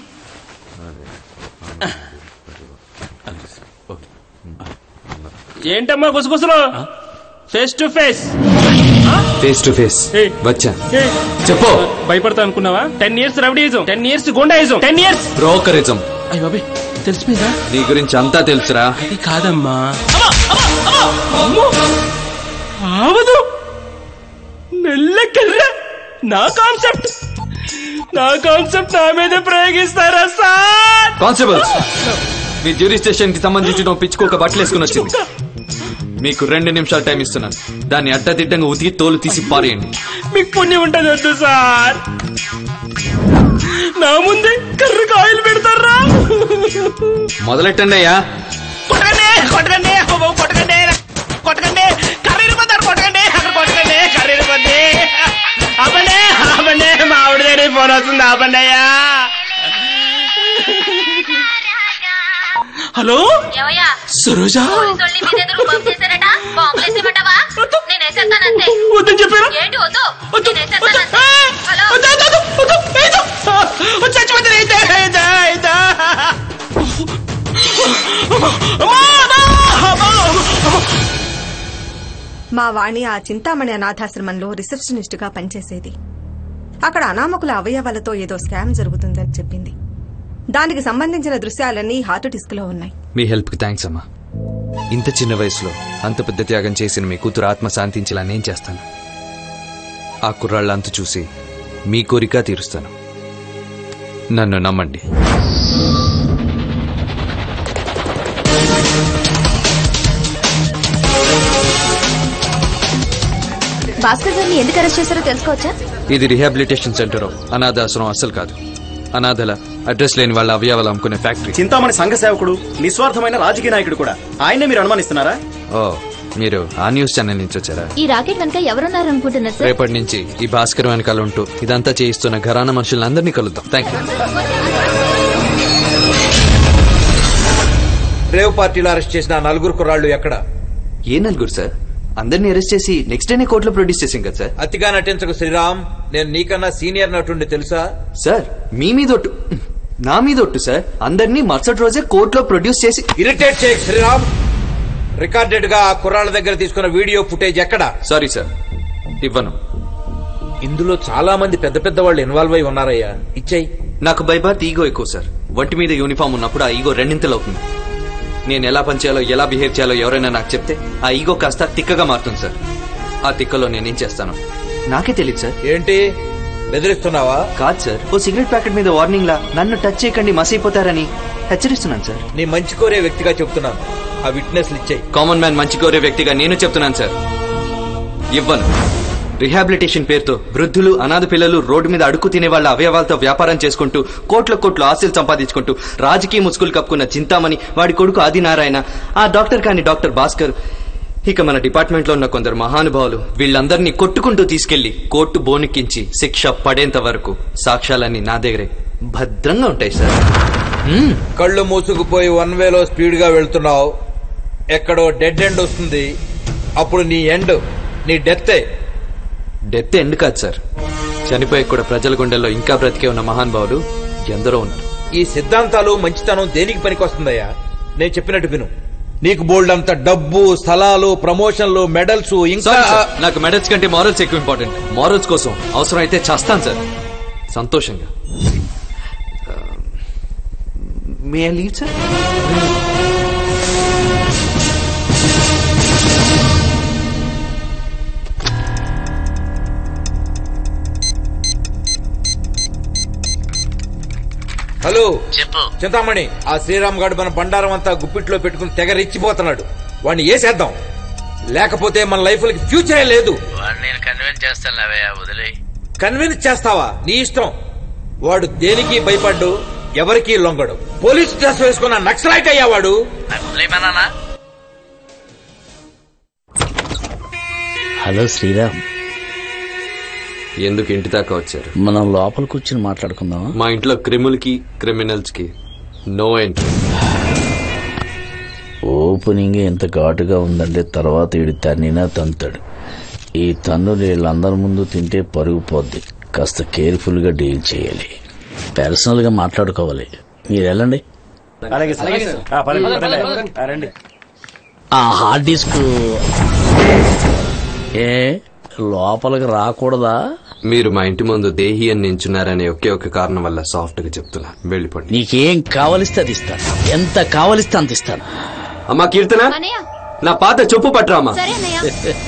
ఏంటమ్మా గుసగుసలు face to face face to face వచ్చా చెప్పు భయపడతా అనుకున్నావా ten years rowdyism ten years గుండాయిజం టెన్ ఇయర్స్ బ్రోకరిజం అయ్య బాబీ తెలిసిపోయిందా నీ గురించి అంతా తెలుసురా అది కాదమ్మా అమ్మో! ఆవదు నెల్లకర్ర నా కాన్సెప్ట్ నా కాన్సెప్ట్ నా మీద ప్రయోగిస్తారా సార్ కానిస్టేబుల్స్ మీ జ్యూరీ స్టేషన్ కి సంబంధించిన ఓ పిచ్చుకోక బట్టలు వేసుకుని వచ్చింది మీకు రెండు నిమిషాలు టైం ఇస్తున్నాను దాన్ని అడ్డదిడ్డంగా ఉతికి తోలు తీసి పారేయండి మీకు పుణ్యం ఉంటుంది వద్దు సార్ నా ముందే కర్రకి ఆయిల్ పెడతారా మొదలెట్టండి అయ్యా కొట్టకండి కొట్టకండి అబ్బో, కొట్టకండి కొట్టకండి కర్రీలు పోతారు కొట్టకండి అక్కడ కొట్టకండి కర్రీలు పోతే ఆపండి ఆపండి మా ఆవిడ దగ్గర ఫోన్ వస్తుంది ఆపండి అయ్యా హలో ఏమయ్యా సరోజా పోలీసోళ్ళని మీ దగ్గరకు పంపేశారట బాంబులు వేసేయమంటావా నేను వేసేస్తానంతే వద్దని చెప్పారా ఏంటి వద్దు నేను వేసేస్తానంతే హలో చచ్చిపోతే అయితే అయితే అయితే మా వాణి ఆ చింతామణి అనాథాశ్రమంలో రిసెప్షనిస్ట్ గా పనిచేసేది అక్కడ అనామకుల అవయవాలతో ఏదో స్కామ్ జరుగుతుందని చెప్పింది దానికి సంబంధించిన దృశ్యాలన్నీ హార్ట్ డిస్క్ లో ఉన్నాయి మీ హెల్ప్ కి థ్యాంక్స్ అమ్మా ఇంత చిన్న వయసులో అంత పెద్ద త్యాగం చేసిన మీ కూతురు ఆత్మ శాంతించేలా నేను చేస్తాను ఆ కుర్రాళ్ళ అంతు చూసి మీ కోరిక తీరుస్తాను నన్ను నమ్మండి భాస్కర్ గారిని ఎందుకు అరెస్ట్ చేశారో తెలుసుకోవచ్చా ఇది రిహాబిలిటేషన్ సెంటర్ అనాథాశ్రమం అస్సలు కాదు అనాథల అడ్రస్ లేని వాళ్ళ అవయవాలు అమ్ముకునే ఫ్యాక్టరీ చింతామణి సంఘ సేవకుడు నిస్వార్థమైన రాజకీయ నాయకుడు కూడా ఆయనే మీరు అనుమానిస్తున్నారా ఓ మీరు ఆ న్యూస్ ఛానల్ నుంచి వచ్చారా ఈ రాకెట్ వెనక ఎవరున్నారు అనుకుంటున్నారు సార్ రేపటి నుంచి ఈ భాస్కర్ వెనకాల ఉంటూ ఇదంతా చేయిస్తున్న ఘరాన మనుషులందరినీ కలుద్దాం థ్యాంక్ యూ రేవ్ పార్టీలో అరెస్ట్ చేసిన ఆ నలుగురు కుర్రాళ్ళు ఎక్కడ ఏ నలుగురు సార్ అందరినీ అరెస్ట్ చేసి నెక్స్ట్ డేనే కోర్టులో ప్రొడ్యూస్ చేసాం కదా సార్ అతిగా నటించకు శ్రీరామ్ నేను నీకన్నా సీనియర్ నటుండి తెలుసా సార్ మీ మీద ఒట్టు నా మీద ఒట్టు సార్ అందరినీ మరుసటి రోజే కోర్టులో ప్రొడ్యూస్ చేసి ఇరిటేట్ చేయకు శ్రీరామ్ రికార్డెడ్ గా ఆ కుర్రాళ్ళ దగ్గర తీసుకున్న వీడియో ఫుటేజ్ ఎక్కడ సారీ సార్ ఇవ్వను ఇందులో చాలా మంది పెద్ద పెద్ద వాళ్ళు ఇన్వాల్వ్ అయి ఉన్నారయ్యా ఇచ్చేయి నాకు బైబాత్ ఈగో ఎక్కువ సార్ ఒంటి మీద యూనిఫామ్ ఉన్నప్పుడు ఆ ఈగో రెండింతలు అవుతుంది నేను ఎలా పనిచేయాలో ఎలా బిహేవ్ చేయాలో ఎవరైనా నాకు చెప్తే ఆ ఈగో కాస్త తిక్కగా మారుతుంది సార్ ఆ తిక్కలో నేనేం చేస్తాను నాకే తెలియదు సార్ ఏంటి బెదిరిస్తున్నావా కాదు సార్ ఓ సిగరెట్ ప్యాకెట్ మీద వార్నింగ్ లా నన్ను టచ్ చేయకండి మసైపోతారని హెచ్చరిస్తున్నాను సార్ నీ మంచి కోరే వ్యక్తిగా చెప్తున్నాను ఆ విట్నెస్లు ఇచ్చాయి కామన్ మ్యాన్ మంచి కోరే వ్యక్తిగా నేను చెప్తున్నాను సార్ ఇవ్వను రిహాబిలిటేషన్ పేరుతో వృద్ధులు అనాథ పిల్లలు రోడ్డు మీద అడుగు తినే వాళ్ళ అవయవాలతో వ్యాపారం చేసుకుంటూ కోట్ల కోట్ల ఆస్తులు సంపాదించుకుంటూ రాజకీయ ముసుగులు కప్పుకున్న చింతామణి వాడి కొడుకు ఆదినారాయణ ఆ డాక్టర్ కాని డాక్టర్ భాస్కర్ ఇక మన డిపార్ట్మెంట్ లో ఉన్న కొందరు మహానుభావులు వీళ్ళందరినీ కొట్టుకుంటూ తీసుకెళ్లి కోర్టు బోనెక్కించి శిక్ష పడేంత వరకు సాక్ష్యాలన్నీ నా దగ్గరే భద్రంగా ఉంటాయి సార్ మ్మ్. కళ్ళు మూసుకుపోయి వన్ వేలో స్పీడ్ గా వెళ్తున్నావు ఎక్కడో డెడ్ ఎండ్ వస్తుంది అప్పుడు నీ ఎండ్ నీ డెత్తే డెత్ ఎండ్ కాదు సార్ చనిపోయి కూడా ప్రజల గుండెల్లో ఇంకా బ్రతికే ఉన్న మహానుభావులు ఎందరో ఉన్నారు ఈ సిద్ధాంతాలు మంచితనం దేనికి పనికొస్తుందయ్యా నేను చెప్పినట్టు విను నీకు బోల్డ్ అంత డబ్బు స్థలాలు ప్రమోషన్లు మెడల్స్ ఇంకా సారీ సార్, నాకు మెడల్స్ కంటే మారల్స్ ఎక్కువ ఇంపార్టెంట్ మారల్స్ కోసం అవసరం అయితే చేస్తాను సార్ సంతోషంగా మే లీవ్ సార్ హలో చెప్పు చింతామణి ఆ శ్రీరామ్ గారు మన బండారం అంతా గుప్పిట్లో పెట్టుకుని తెగ రెచ్చిపోతున్నాడు వాడిని వేసేద్దాం లేకపోతే మన లైఫ్ లకి ఫ్యూచరే లేదు వాడిని నేను కన్విన్స్ చేస్తాను అవయ్యా వదిలే కన్విన్స్ చేస్తావా నీ ఇష్టం వాడు దేనికి భయపడ్డు ఎవరికి లొంగడు పోలీస్ డ్రెస్ వేసుకున్న నక్సలైట్ అయ్యా వాడు నాకు వదిలేమన్నానా హలో శ్రీరామ్ ఎందుకు ఇంటి దాకా వచ్చారు మనం లోపల కూర్చుని మాట్లాడుకుందామా మా ఇంట్లో క్రిములకి క్రిమినల్స్ కి నో ఎంట్రీ ఓపెనింగ్ ఎంత ఘాటుగా ఉందంటే తర్వాత వీడి తన్నినా తంతాడు ఈ తన్ను వీళ్ళందరి ముందు తింటే పరుగు పోద్ది కాస్త కేర్ఫుల్ గా డీల్ చేయాలి పర్సనల్ గా మాట్లాడుకోవాలి మీరు వెళ్ళండి అలాగే సార్ ఆ, పదండి, పదండి. ఆ, రండి ఆ హార్డ్ డిస్క్ ఏ లోపలికి రాకూడదా మీరు మా ఇంటి ముందు దేహి అని నించున్నారనే ఒకే ఒక కారణం వల్ల సాఫ్ట్ గా చెప్తున్నా వెళ్ళిపోండి నీకేం కావలిస్తే అది ఇస్తాను ఎంత కావలిస్తే అంత ఇస్తాను అమ్మా కీర్తన అన్నయ్య నా పాత చెప్పు పట్రామా సరే అన్నయ్య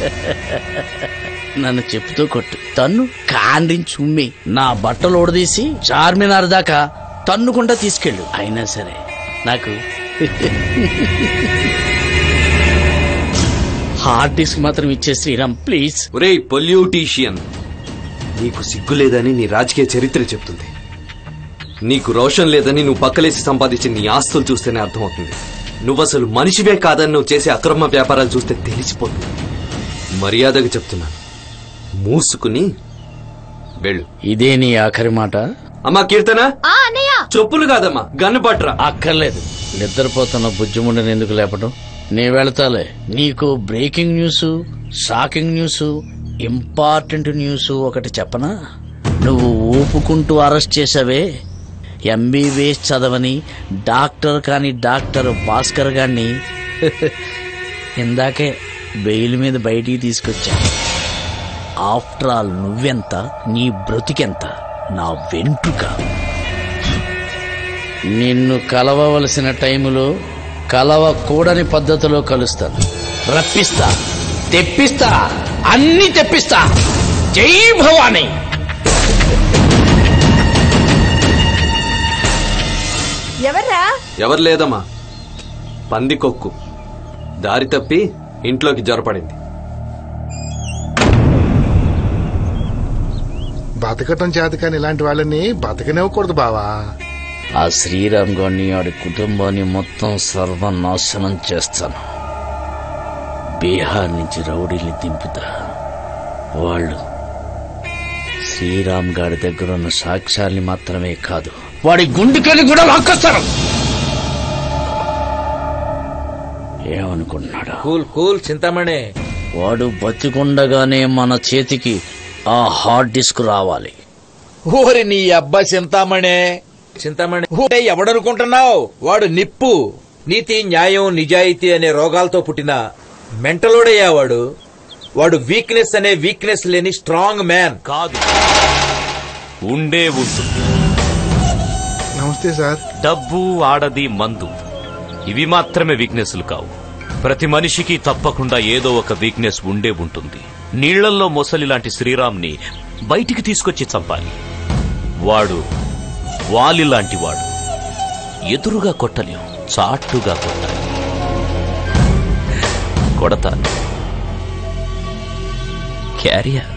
నన్ను చెప్పుతూ కొట్టు తన్ను కాండ్రించి ఉమ్మి నా బట్టలు ఓడదీసి చార్మినార్ దాకా తన్నుకుంటా తీసుకెళ్ళు అయినా సరే నాకు హార్డ్ డిస్క్ మాత్రం ఇచ్చే శ్రీరామ్ ప్లీజ్ ఒరే పొల్యూటీషియన్ నీకు సిగ్గు లేదని నీ రాజకీయ చరిత్ర చెప్తుంది నీకు రోషన్ లేదని నువ్వు పక్కలేసి సంపాదించిన నీ ఆస్తులు చూస్తేనే అర్థమవుతుంది నువ్వు అసలు మనిషివే కాదని నువ్వు చేసే అక్రమ వ్యాపారాలు చూస్తే తెలిసిపోతుంది మర్యాదగా చెప్తున్నాను మూసుకుని వెళ్ళు ఇదే నీ ఆఖరి మాట అమ్మా కీర్తన ఆ అన్నయ్య చెప్పులు కాదమ్మా గన్ను పట్రా అక్కర్లేదు నిద్రపోతున్న బుజ్జిముండని ఎందుకు లేపడం నే వెళతాలే నీకు breaking news shocking news important news ఒకటి చెప్పనా నువ్వు ఊపుకుంటూ అరెస్ట్ చేసావే ఎంబీబీఎస్ చదవని డాక్టర్ కాని డాక్టర్ భాస్కర్ గారిని ఇందాకే బెయిల్ మీద బయటికి తీసుకొచ్చా ఆఫ్టర్ ఆల్ నువ్వెంత నీ బ్రతికెంత నా వెంట్రుక నిన్ను కలవవలసిన టైములో కలవకూడని పద్ధతిలో కలుస్తాను రప్పిస్తా తెప్పిస్తా అన్ని తెప్పిస్తా జై భవానీ ఎవర్రా ఎవరు లేదమ్మా పందికొక్కు దారి తప్పి ఇంట్లోకి జ్వరపడింది బతకటం చేత కానీ ఇలాంటి వాళ్ళని బతకనివ్వకూడదు బావా ఆ శ్రీరామ్ గారిని ఆడి కుటుంబాన్ని మొత్తం సర్వనాశనం చేస్తాను బీహార్ నుంచి రౌడీల్ని దింపుతా వాళ్ళు శ్రీరామ్ గారి దగ్గర ఉన్న సాక్ష్యాల్ని మాత్రమే కాదు వాడి గుండెకని కూడా లాక్కొస్తారు ఏమనుకున్నాడు కూల్ కూల్ చింతామణి వాడు బతికుండగానే మన చేతికి ఆ హార్డ్ డిస్క్ రావాలి ఓరి నీ అబ్బా చింతామణే చింతామణి ఊరే ఎవడనుకుంటున్నావు వాడు నిప్పు నీతి న్యాయం నిజాయితీ అనే రోగాలతో పుట్టిన మెంటలోడయ్యా వాడు వాడు వీక్నెస్ అనే వీక్నెస్ లేని స్ట్రాంగ్ మ్యాన్ కాదు ఉండే ఉంటుంది నమస్తే సార్ డబ్బు ఆడది మందు ఇవి మాత్రమే వీక్నెస్లు కావు ప్రతి మనిషికి తప్పకుండా ఏదో ఒక వీక్నెస్ ఉండే ఉంటుంది నీళ్లల్లో మొసలి లాంటి శ్రీరామ్ని బయటికి తీసుకొచ్చి చంపాలి వాడు వాలి లాంటి వాడు ఎదురుగా కొట్టలేం చాటుగా కొట్టాలి కొడతాను క్యారియర్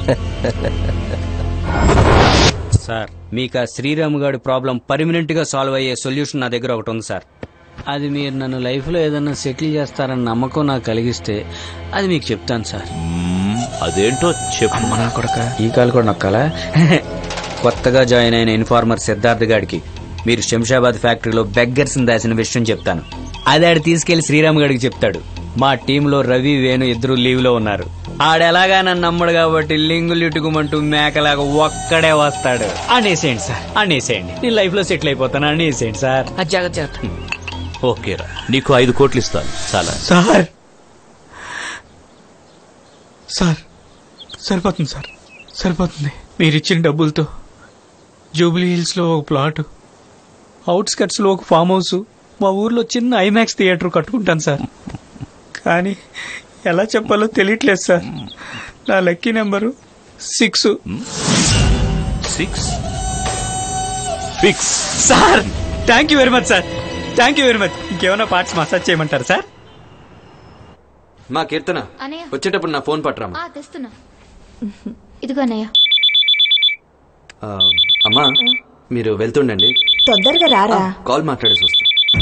సార్ మీకు ఆ శ్రీరామ్ గారి ప్రాబ్లం పర్మనెంట్ గా సాల్వ్ అయ్యే సొల్యూషన్ నా దగ్గర ఒకటి ఉంది సార్ అది మీరు నన్ను లైఫ్లో ఏదైనా సెటిల్ చేస్తారన్న నమ్మకం నాకు కలిగిస్తే అది మీకు చెప్తాను సార్ అదేంటో చెప్పు నా కొడక ఈ కాలు కూడా నొక్కాలా కొత్తగా జాయిన్ అయిన ఇన్ఫార్మర్ సిద్ధార్థ్ గాడికి మీరు శంషాబాద్ ఫ్యాక్టరీలో బెగ్గర్స్ దాసిన విషయం చెప్తాను అది ఆడు తీసుకెళ్లి శ్రీరామ్ గారికి చెప్తాడు మా టీంలో రవి వేణు ఇద్దరు లీవ్ లో ఉన్నారు ఆడెలాగా నన్ను నమ్మడు కాబట్టి లింగులు ఇటుకుమంటూ మేకలాగా ఒక్కడే వస్తాడు అనేసేయండి సార్ అనేసేయండి నేను లైఫ్ లో సెటిల్ అయిపోతాను అనేసేయండి సార్ అది జాగ్రత్త జాగ్రత్త ఓకేరా నీకు ఐదు కోట్లు ఇస్తాను చాలా సార్ సార్ సరిపోతుంది సార్ సరిపోతుంది మీరు ఇచ్చిన డబ్బులతో జూబ్లీ హిల్స్లో ఒక ప్లాట్ అవుట్స్కట్స్లో ఒక ఫామ్ హౌస్ మా ఊర్లో చిన్న ఐమాక్స్ థియేటర్ కట్టుకుంటాను సార్ కానీ ఎలా చెప్పాలో తెలియట్లేదు సార్ నా lucky number six six fix sir thank you very much sir thank you very much ఇంకేమైనా పార్ట్స్ మసాజ్ చేయమంటారు సార్ మా కీర్తన అనయ్య. వచ్చేటప్పుడు నా ఫోన్ పట్టరామా ఆ, తెస్తున్నా ఇదిగో అన్నయ్య ఆ, అమ్మా మీరు వెళ్తుండండి తొందరగా రారా కాల్ మాట్లాడేసి వస్తా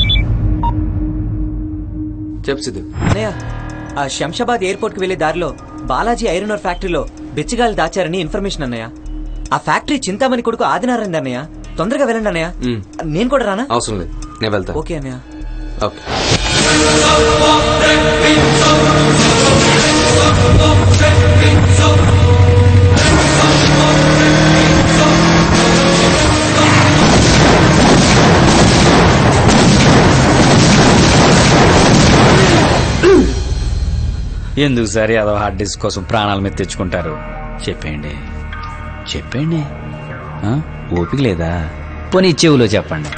చెప్పు సిద్ధు అన్నయ్య ఆ శంషాబాద్ ఎయిర్పోర్ట్ కి వెళ్లే దారిలో బాలాజీ ఐరన్ ఓర్ ఫ్యాక్టరీలో బిచ్చగాలు దాచారని ఇన్ఫర్మేషన్ అన్నయ్య ఆ ఫ్యాక్టరీ చింతామణి కొడుకు ఆదినారాయణ అన్నయ్య తొందరగా వెళ్ళండి అన్నయ్య మ్, నేను కూడా రానా అవసరం లేదు నేను వెళ్తా ఓకే అన్నయ్య ఓకే ఎందుకు సార్ ఏదో హార్డ్ డిస్క్ కోసం ప్రాణాల మీద తెచ్చుకుంటారు చెప్పండి చెప్పండి ఆ? ఓపిక లేదా పోనీ చెవులో చెప్పండి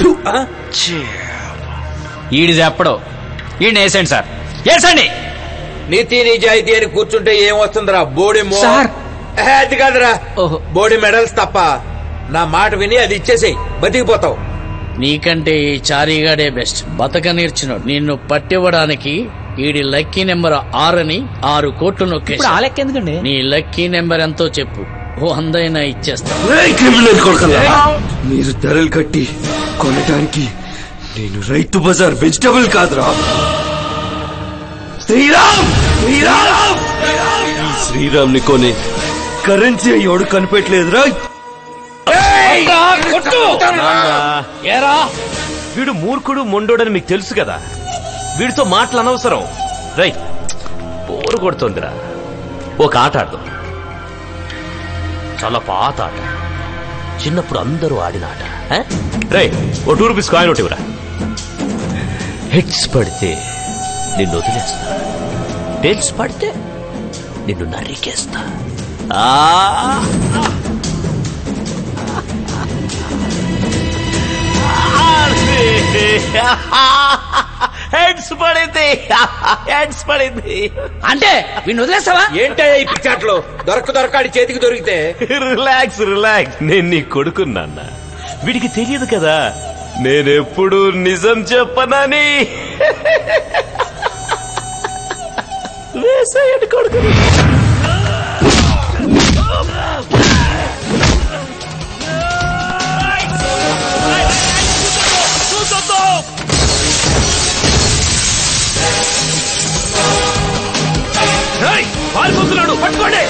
ఈడి చెప్పడు ఈయన వేసండి సార్ వేసండి నీతి నిజాయితీ అని కూర్చుంటే ఏం వస్తుందిరా బోడి మో సార్. ఏ, అది కాదురా బోడి మెడల్స్ తప్ప నా మాట విని అది ఇచ్చేసేయ్ బతికిపోతావు నీకంటే ఈ చారీగాడే బెస్ట్ బతక నేర్చున్నాడు నిన్ను పట్టివ్వడానికి ఈడి లక్కీ నెంబర్ ఆరని ఆరు కోట్లు నొక్కేసి ఇప్పుడు ఆ లెక్క ఎందుకండి నీ లక్కీ నెంబర్ ఎంతో చెప్పు ఓ అందైనా ఇచ్చేస్తా క్రిమినల్ కొడకల్లా మీరు ధరలు కట్టి కొనటానికి నేను రైతు బజార్ వెజిటబుల్ కాదురా శ్రీరామ్ శ్రీరామ్ ఈ శ్రీరామ్ ని కొని కరెన్సీ ఎవడు కనిపెట్టలేదురా ఏరా వీడు మూర్ఖుడు మొండోడని మీకు తెలుసు కదా వీడితో మాటలు అనవసరం రై బోరు కొడుతుందిరా ఒక ఆట ఆడదాం చాలా పాత ఆట చిన్నప్పుడు అందరూ ఆడిన ఆట ఆ? రై ఓ టూ రూపీస్ కాయిన్ ఒకటి ఇవ్వరా హెడ్స్ పడితే నిన్ను వదిలేస్తా టెల్స్ పడితే నిన్ను నరికేస్తా ఆ హెడ్స్ పడింది హెడ్స్ పడింది అంటే వీడిని వదిలేస్తావా ఏంటే ఈ పిచ్చాట్లు దొరక దొరకాడి చేతికి దొరికితే రిలాక్స్ రిలాక్స్ నేను నీ కొడుకున్నా వీడికి తెలియదు కదా నేనెప్పుడు నిజం చెప్పనని వేసేయండి కొడుకుని పారిపోతున్నాడు పట్టుకోండి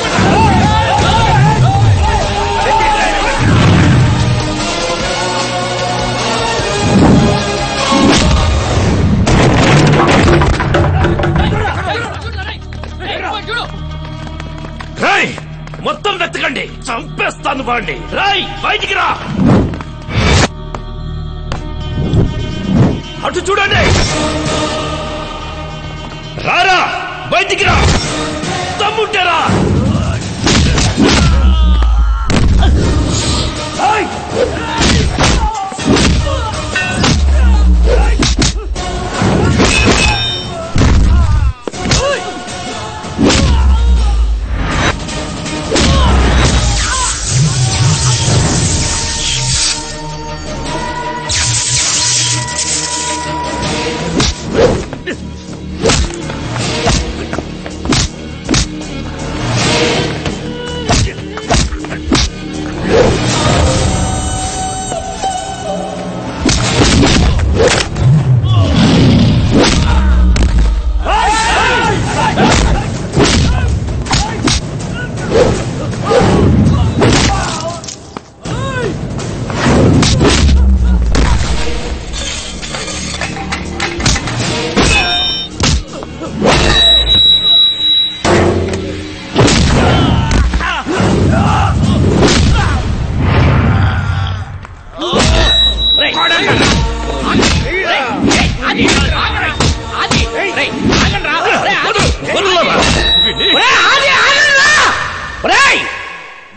రాయ్ మొత్తం వెతకండి చంపేస్తాను వాడిని రాయ్ బయటికి రా అటు చూడండి రారా బయటికి రా తమ్ముంటారా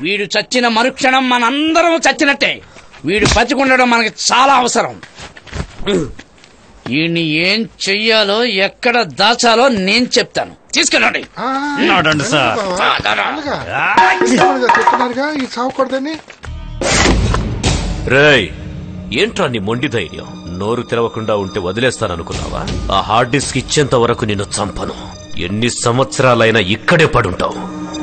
వీడు చచ్చిన మరుక్షణం మనందరం చచ్చినట్టే వీడు బతికుండడం మనకి చాలా అవసరం వీడిని ఏం చెయ్యాలో ఎక్కడ దాచాలో నేను చెప్తాను తీసుకెళ్ళండి నడండి సార్ చెప్తున్నారుగా ఈ సావకూడదని రేయ్ ఏంట్రా నీ మొండి ధైర్యం నోరు తెరవకుండా ఉంటే వదిలేస్తాననుకున్నావా ఆ హార్డ్ డిస్క్ ఇచ్చేంత వరకు నిన్ను చంపను ఎన్ని సంవత్సరాలైనా ఇక్కడే పడుంటావు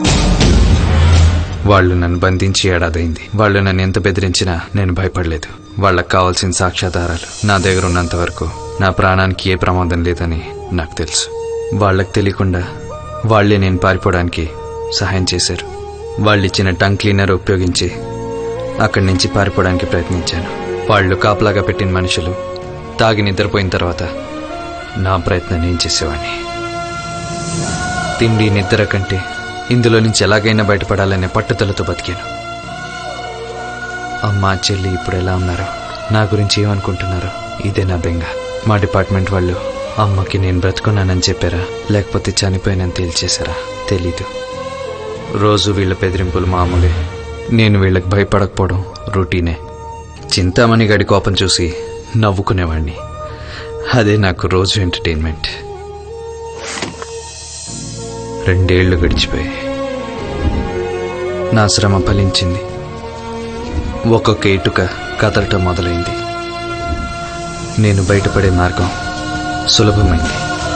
వాళ్ళు నన్ను బంధించి ఏడాదైంది వాళ్ళు నన్ను ఎంత బెదిరించినా నేను భయపడలేదు వాళ్ళకి కావాల్సిన సాక్ష్యాధారాలు నా దగ్గర ఉన్నంత వరకు నా ప్రాణానికి ఏ ప్రమాదం లేదని నాకు తెలుసు వాళ్ళకి తెలియకుండా వాళ్ళే నేను పారిపోవడానికి సహాయం చేశారు వాళ్ళు ఇచ్చిన టంగ్ క్లీనర్ ఉపయోగించి అక్కడి నుంచి పారిపోవడానికి ప్రయత్నించాను వాళ్ళు కాపలాగా పెట్టిన మనుషులు తాగి నిద్రపోయిన తర్వాత నా ప్రయత్నం నేను చేసేవాడిని తిండి నిద్ర కంటే ఇందులో నుంచి ఎలాగైనా బయటపడాలనే పట్టుదలతో బతికాను అమ్మా చెల్లి ఇప్పుడు ఎలా ఉన్నారో నా గురించి ఏమనుకుంటున్నారో ఇదే నా బెంగ మా డిపార్ట్మెంట్ వాళ్ళు అమ్మకి నేను బ్రతుకున్నానని చెప్పారా లేకపోతే చనిపోయానని తేల్చేశారా తెలీదు రోజు వీళ్ళ బెదిరింపులు మామూలే నేను వీళ్ళకి భయపడకపోవడం రొటీనే చింతామణి గడి కోపం చూసి నవ్వుకునేవాడిని అదే నాకు రోజు ఎంటర్టైన్మెంట్ రెండేళ్లు గడిచిపోయాయి నా శ్రమ ఫలించింది ఒక్కొక్క ఇటుక కదలటం మొదలైంది నేను బయటపడే మార్గం సులభమైంది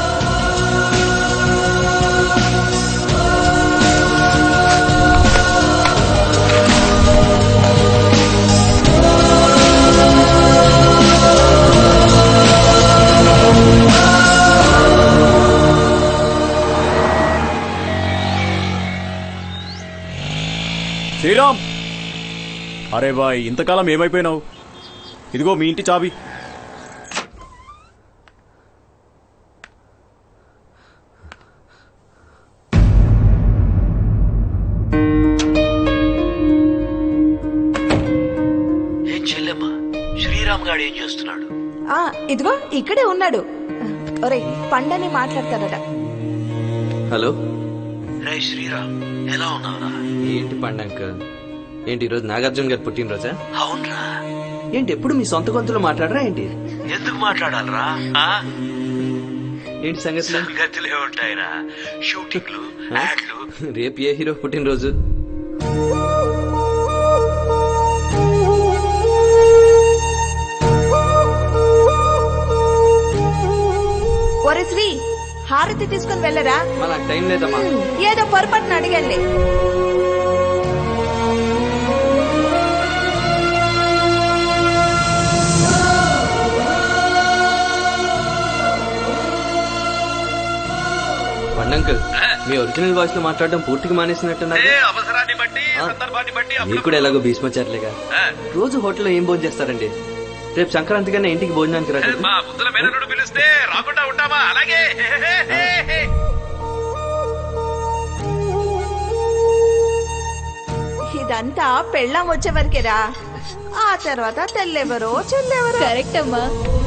శ్రీరామ్ అరే బాయ్ ఇంతకాలం ఏమైపోయినావు ఇదిగో మీ ఇంటి చాబీ ఏం చెల్లెమ్మా శ్రీరామ్ గాడు ఏం చేస్తున్నాడు ఆ ఇదిగో ఇక్కడే ఉన్నాడు ఒరే పండని మాట్లాడతాడట హలో రే శ్రీరామ్ ఎలా ఉన్నావురా ఏంటి పండంక ఏంటి ఈరోజు నాగార్జున గారు పుట్టినరోజా అవునరా ఏంటి ఎప్పుడు మీ సొంత గొంతులో మాట్లాడరా ఏంటి ఎందుకు మాట్లాడాలరా ఆ? ఏంటి సంగతి సంగతులే ఉంటాయిరా షూటింగ్లు యాడ్లు రేపు ఏ హీరో పుట్టినరోజు ఒరే శ్రీ హారతి తీసుకుని వెళ్ళరా నాకు టైం లేదమ్మా ఏదో పొరపాటున అడిగానులే పండంకల్ మీ ఒరిజినల్ వాయిస్ లో మాట్లాడడం పూర్తిగా మానేసినట్టున్నారు అవసరాన్ని బట్టి సందర్భాన్ని బట్టి మీరు కూడా ఎలాగో భీష్మాచారులేగా రోజు హోటల్లో ఏం భోజనం చేస్తారండి రేపు సంక్రాంతి కన్నా ఇంటికి భోజనానికి రండి మా ముద్దుల మేనరుడు పిలిస్తే రాకుండా ఉంటామా అలాగే ఇదంతా పెళ్ళాం వచ్చే వరకేరా ఆ తర్వాత తెల్లెవరో చెల్లెవరో కరెక్ట్ అమ్మా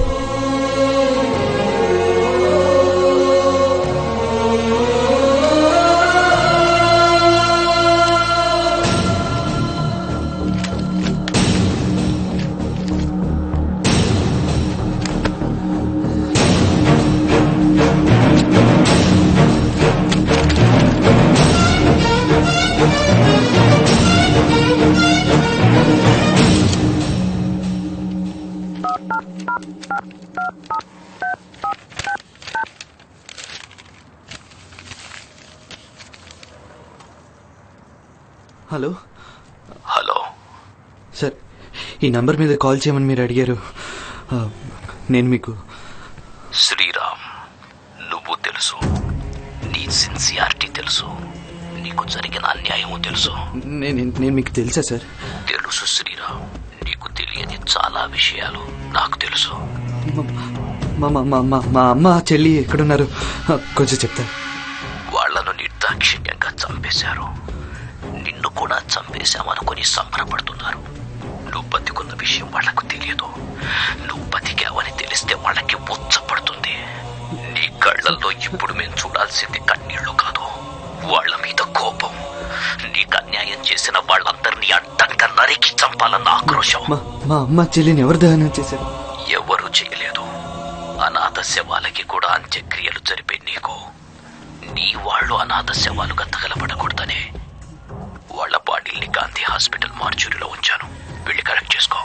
హలో హలో సార్ ఈ నంబర్ మీద కాల్ చేయమని మీరు అడిగారు ఆ, నేను మీకు శ్రీరామ్ నువ్వు తెలుసు నీ సిన్సియారిటీ తెలుసు నీకు జరిగిన అన్యాయము తెలుసు నేను నేను మీకు తెలుసా సార్ తెలుసు శ్రీరామ్ నీకు తెలియని చాలా విషయాలు నాకు తెలుసు మా మా మా మా మా అమ్మ చెల్లి ఎక్కడున్నారు ఆ, కొంచెం చెప్తారు వాళ్లను నిర్దాక్షిణ్యంగా చంపేశారు నిన్ను కూడా చంపేశామనుకుని సంబరపడుతున్నారు నువ్వు బతికున్న విషయం వాళ్లకు తెలియదు నువ్వు బతికావని తెలిస్తే వాళ్ళకి ఉచ్చపడుతుంది నీ కళ్ళల్లో ఇప్పుడు మేము చూడాల్సింది కన్నీళ్లు కాదు వాళ్ళ మీద కోపం నీకు అన్యాయం సాయం చేసిన వాళ్ళందరినీ అడ్డంగా నరికి చంపాలన్న ఆక్రోశం మా మా అమ్మ చెల్లిని ఎవరు దహనం చేశారు ఎవరూ చేయలేదు అనాథ శవాలకి కూడా అంత్యక్రియలు జరిపే నీకు నీ వాళ్ళు అనాథ శవాలుగా తగలబడకూడదనే వాళ్ళ బాడీల్ని గాంధీ హాస్పిటల్ మార్చురీలో ఉంచాను వెళ్ళి కరెక్ట్ చేసుకో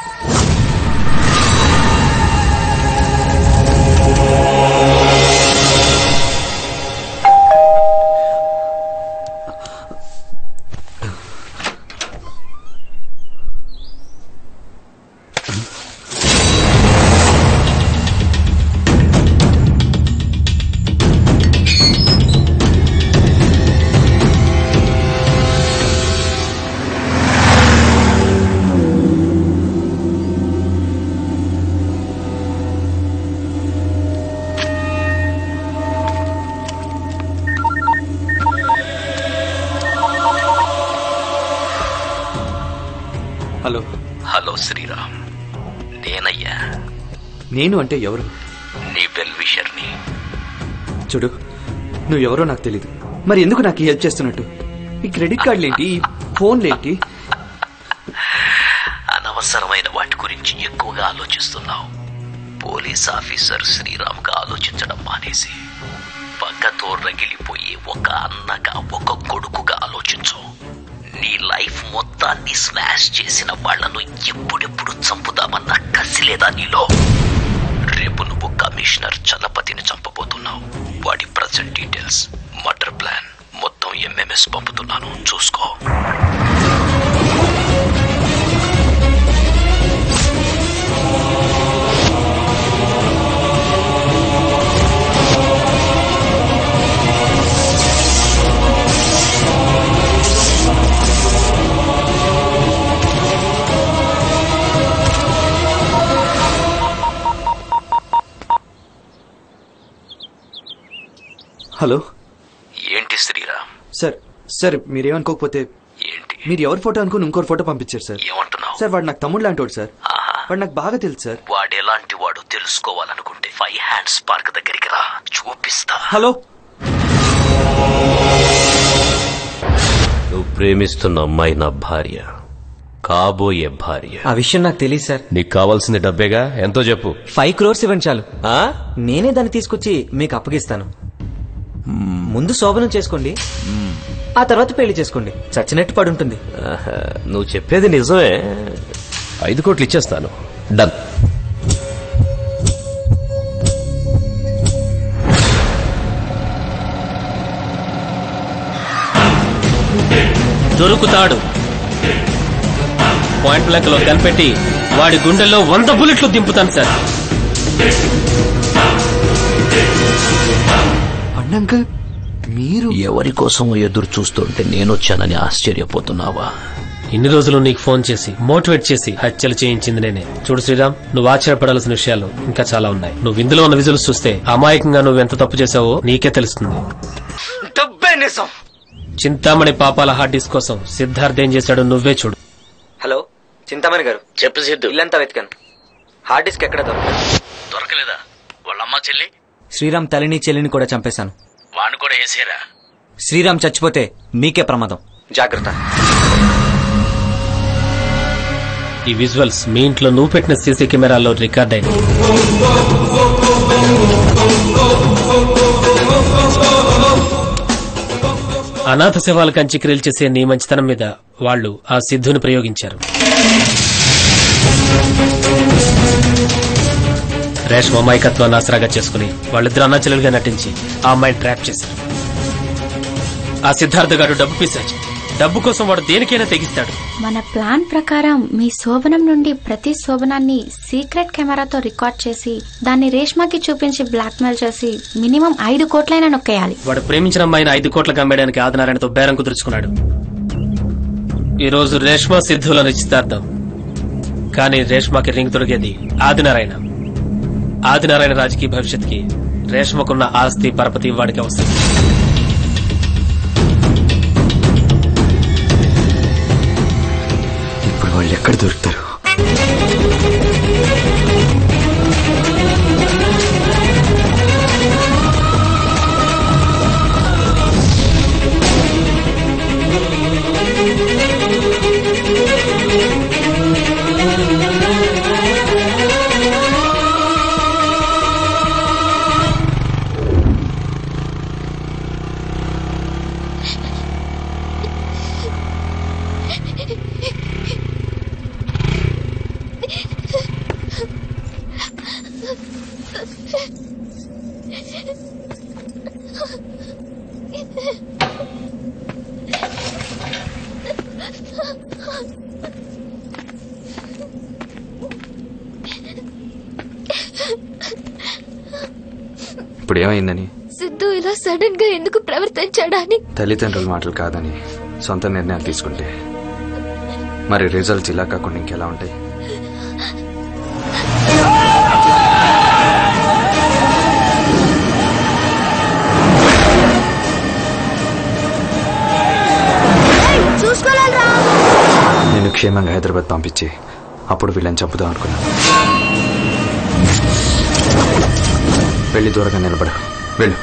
హలో హలో శ్రీరామ్ నేనయ్యా నేను అంటే ఎవరు నీ వెల్ విషర్ని చూడు నువ్వు ఎవరో నాకు తెలీదు మరి ఎందుకు నాకు ఈ హెల్ప్ చేస్తున్నట్టు ఈ క్రెడిట్ కార్డులేంటి ఈ ఫోన్లేంటి అనవసరమైన వాటి గురించి ఎక్కువగా ఆలోచిస్తున్నావు పోలీస్ ఆఫీసర్ శ్రీరామ్గా ఆలోచించడం మానేసి పక్కతో రగిలిపోయే ఒక అన్నగా ఒక కొడుకుగా ఆలోచించు నీ లైఫ్ మొత్తాన్ని స్మాష్ చేసిన వాళ్లను ఎప్పుడెప్పుడు చంపుదామన్న కసి లేదా నీలో రేపు నువ్వు కమిషనర్ చలపతిని చంపబోతున్నావు వాడి ప్రజెంట్ డీటెయిల్స్ మర్డర్ ప్లాన్ మొత్తం ఎంఎంఎస్ పంపుతున్నాను చూసుకో హలో ఏంటి శ్రీరామ్ సార్ సార్ మీరేమనుకోకపోతే ఏంటి మీరు ఎవరి ఫోటో అనుకుని ఇంకోటి ఫోటో పంపించారు సార్ ఏమంటున్నావు సార్ వాడు నాకు తమ్ముడు లాంటి వాడు సార్ వాడు నాకు బాగా తెలుసు సార్ వాడు ఎలాంటి వాడు తెలుసుకోవాలనుకుంటే ఫైవ్ హ్యాండ్స్ పార్క్ దగ్గరికి రా చూపిస్తా హలో నువ్వు ప్రేమిస్తున్న అమ్మాయి నా భార్య కాబోయే భార్య ఆ విషయం నాకు తెలియదు సార్ నీకు కావాల్సిన డబ్బేగా ఎంతో చెప్పు ఫైవ్ క్రోర్స్ ఇవ్వండి చాలు నేనే దాన్ని తీసుకొచ్చి మీకు అప్పగిస్తాను ముందు శోభనం చేసుకోండి ఆ తర్వాత పెళ్లి చేసుకోండి చచ్చినట్టు పడుంటుంది ఆహా, నువ్వు చెప్పేది నిజమే ఐదు కోట్లు ఇచ్చేస్తాను డన్ దొరుకుతాడు పాయింట్ బ్లాక్ లో కనిపెట్టి వాడి గుండెల్లో వంద బుల్లెట్లు దింపుతాను సార్ అంకుల్ మీరు ఎవరి కోసం ఎదురు చూస్తుంటే నేనొచ్చానని ఆశ్చర్యపోతున్నావా ఇన్ని రోజులు నీకు ఫోన్ చేసి మోటివేట్ చేసి హత్యలు చేయించింది నేనే చూడు శ్రీరామ్ నువ్వు ఆశ్చర్యపడాల్సిన విషయాలు ఇంకా చాలా ఉన్నాయి నువ్వు ఇందులో ఉన్న విజువల్స్ చూస్తే అమాయకంగా నువ్వు ఎంత తప్పు చేసావో నీకే తెలుస్తుంది డబ్బే నిజం చింతామణి పాపాల హార్డ్ డిస్క్ కోసం సిద్ధార్థ్ ఏం చేశాడో నువ్వే చూడు హలో చింతామణి గారు చెప్పు సిద్ధు ఇల్లంతా వెతికాను హార్డ్ డిస్క్ ఎక్కడ దొరకలేదు దొరకలేదా వాళ్ళమ్మ చెల్లి శ్రీరామ్ తల్లిని చెల్లిని కూడా చంపేశాను వాణ్ణి కూడా వేసేరా శ్రీరామ్ చచ్చిపోతే మీకే ప్రమాదం జాగ్రత్త ఈ విజువల్స్ మీ ఇంట్లో నువ్వు పెట్టిన సీసీ కెమెరాలో రికార్డ్ అయినాయి అనాథ శవాలకు అంత్యక్రియలు చేసే నీ మంచితనం మీద వాళ్ళు ఆ సిద్ధుని ప్రయోగించారు రేష్మ అమాయకత్వాన్ని ఆసరాగా చేసుకుని వాళ్ళిద్దరు అన్నాచెల్లెలుగా నటించి ఆ అమ్మాయిని ట్రాప్ చేశారు ఆ సిద్ధార్థ గారు డబ్బు పిశాచి డబ్బు కోసం వాడు దేనికైనా తెగిస్తాడు మన ప్లాన్ ప్రకారం మీ శోభనం నుండి ప్రతి శోభనాన్ని సీక్రెట్ కెమెరాతో రికార్డ్ చేసి దాన్ని రేష్మాకి చూపించి బ్లాక్మెయిల్ చేసి మినిమం ఐదు కోట్లైనా నొక్కేయాలి వాడు ప్రేమించిన అమ్మాయిని ఐదు కోట్లకు అమ్మేయడానికి ఆదినారాయణతో బేరం కుదుర్చుకున్నాడు ఈ రోజు రేష్మా సిద్ధుల నిశ్చితార్థం కానీ రేష్మాకి రింగ్ దొరికేది ఆదినారాయణ ఆదినారాయణ రాజకీయ భవిష్యత్తుకి రేష్మకున్న ఆస్తి పరపతి వాడికి అవసరం ఇప్పుడు వాళ్ళు ఎక్కడ దొరుకుతారు ఇప్పుడు ఏమైందని సిద్ధు ఇలా సడన్ గా ఎందుకు ప్రవర్తించాడా అని తల్లిదండ్రుల మాటలు కాదని సొంత నిర్ణయాలు తీసుకుంటే మరి రిజల్ట్స్ ఇలా కాకుండా ఇంకెలా ఉంటాయి చూసుకోలేరా నేను క్షేమంగా హైదరాబాద్ పంపించి అప్పుడు వీళ్ళని చంపుదాం అనుకున్నాను వెళ్ళి దూరంగా నిలబడు వెళ్ళు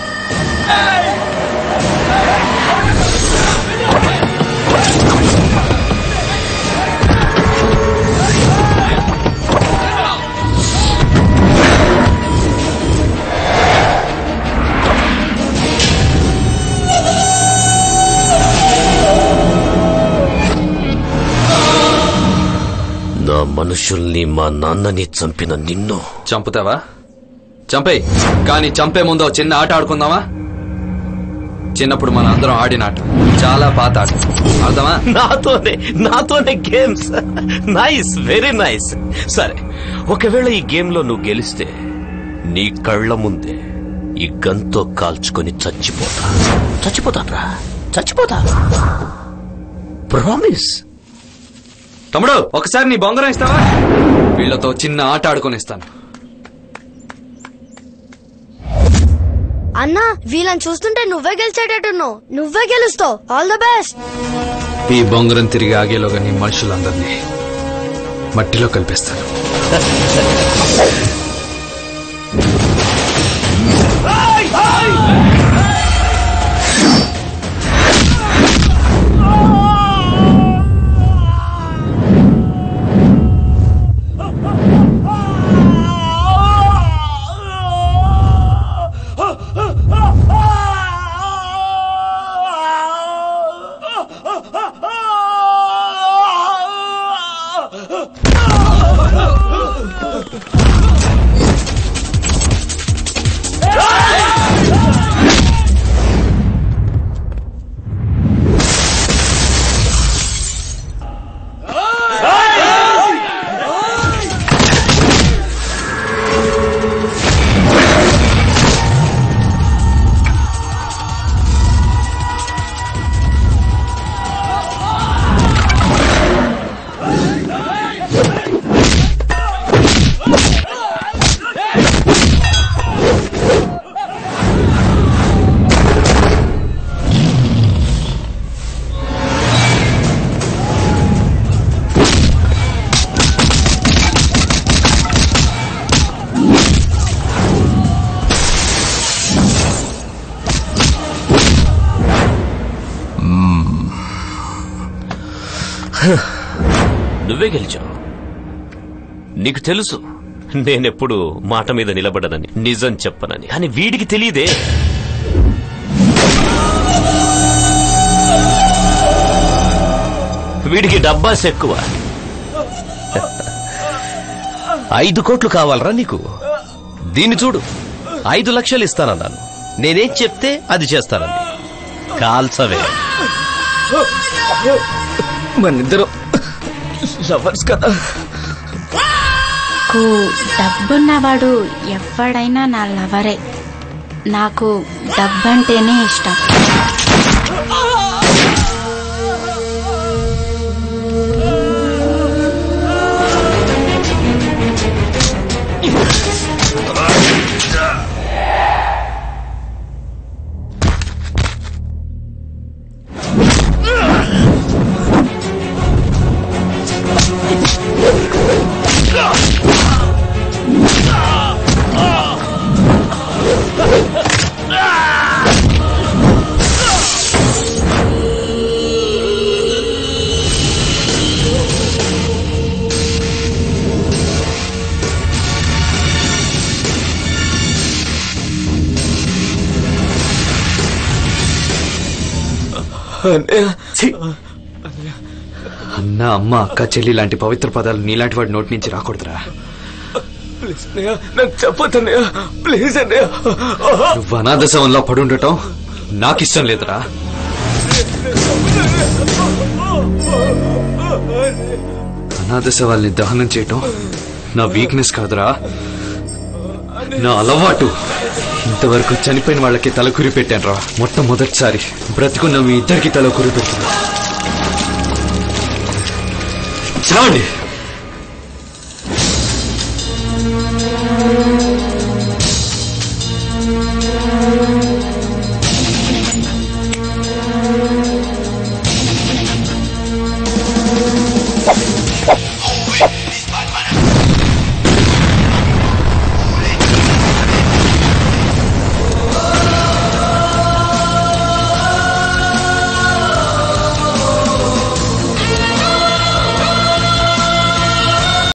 నా మనుషుల్ని మా నాన్నని చంపిన నిన్ను చంపుతావా చంపేయ్ కానీ చంపే ముందు ఓ చిన్న ఆట ఆడుకుందామా చిన్నప్పుడు మన అందరం ఆడిన ఆట చాలా పాత ఆట అర్థమా నాతోనే నాతోనే గేమ్స్ నైస్ వెరీ నైస్ సరే ఒకవేళ ఈ గేమ్ లో నువ్వు గెలిస్తే నీ కళ్ళ ముందే ఈ గన్తో కాల్చుకొని చచ్చిపోతా చచ్చిపోతాన్రా చచ్చిపోతా ప్రామిస్ తమ్ముడు ఒకసారి నీ బొంగరం ఇస్తావా వీళ్ళతో చిన్న ఆట ఆడుకొని ఇస్తాను అన్నా వీళ్ళని చూస్తుంటే నువ్వే గెలిచేటట్టున్నావు నువ్వే గెలుస్తావు ఆల్ ద బెస్ట్ ఈ బొంగరం తిరిగి ఆగేలోగా నీ మనుషులందరినీ మట్టిలో కలిపిస్తాను నువ్వే గెలిచావు నీకు తెలుసు నేనెప్పుడు మాట మీద నిలబడనని నిజం చెప్పనని కానీ వీడికి తెలియదే వీడికి డబ్బాస్ ఎక్కువ ఐదు కోట్లు కావాలరా నీకు దీన్ని చూడు ఐదు లక్షలు ఇస్తానన్నాను నేనేం చెప్తే అది చేస్తానండి కాల్సవే మనిద్దరం లవర్స్ కదా నాకు డబ్బున్నవాడు ఎవడైనా నా లవరే నాకు డబ్బంటేనే ఇష్టం Ah! ఛీ! అన్న అమ్మ అక్క చెల్లి లాంటి పవిత్ర పదాలు నీలాంటి వాడి నోటి నుంచి రాకూడదురా ప్లీజ్ అన్నయ్య నాకు చెప్పొద్దు అన్నయ్య ప్లీజ్ అన్నయ్య నువ్వు అనాథ శవంలో పడుండటం నాకు ఇష్టం లేదురా అనాథ శవాల్ని దహనం చేయటం నా వీక్నెస్ కాదురా నా అలవాటు ఇంతవరకు చనిపోయిన వాళ్ళకి తలకురి పెట్టాను రా మొట్టమొదటిసారి బ్రతుకున్న మీ ఇద్దరికి తలకురి పెడుతున్నా చావండి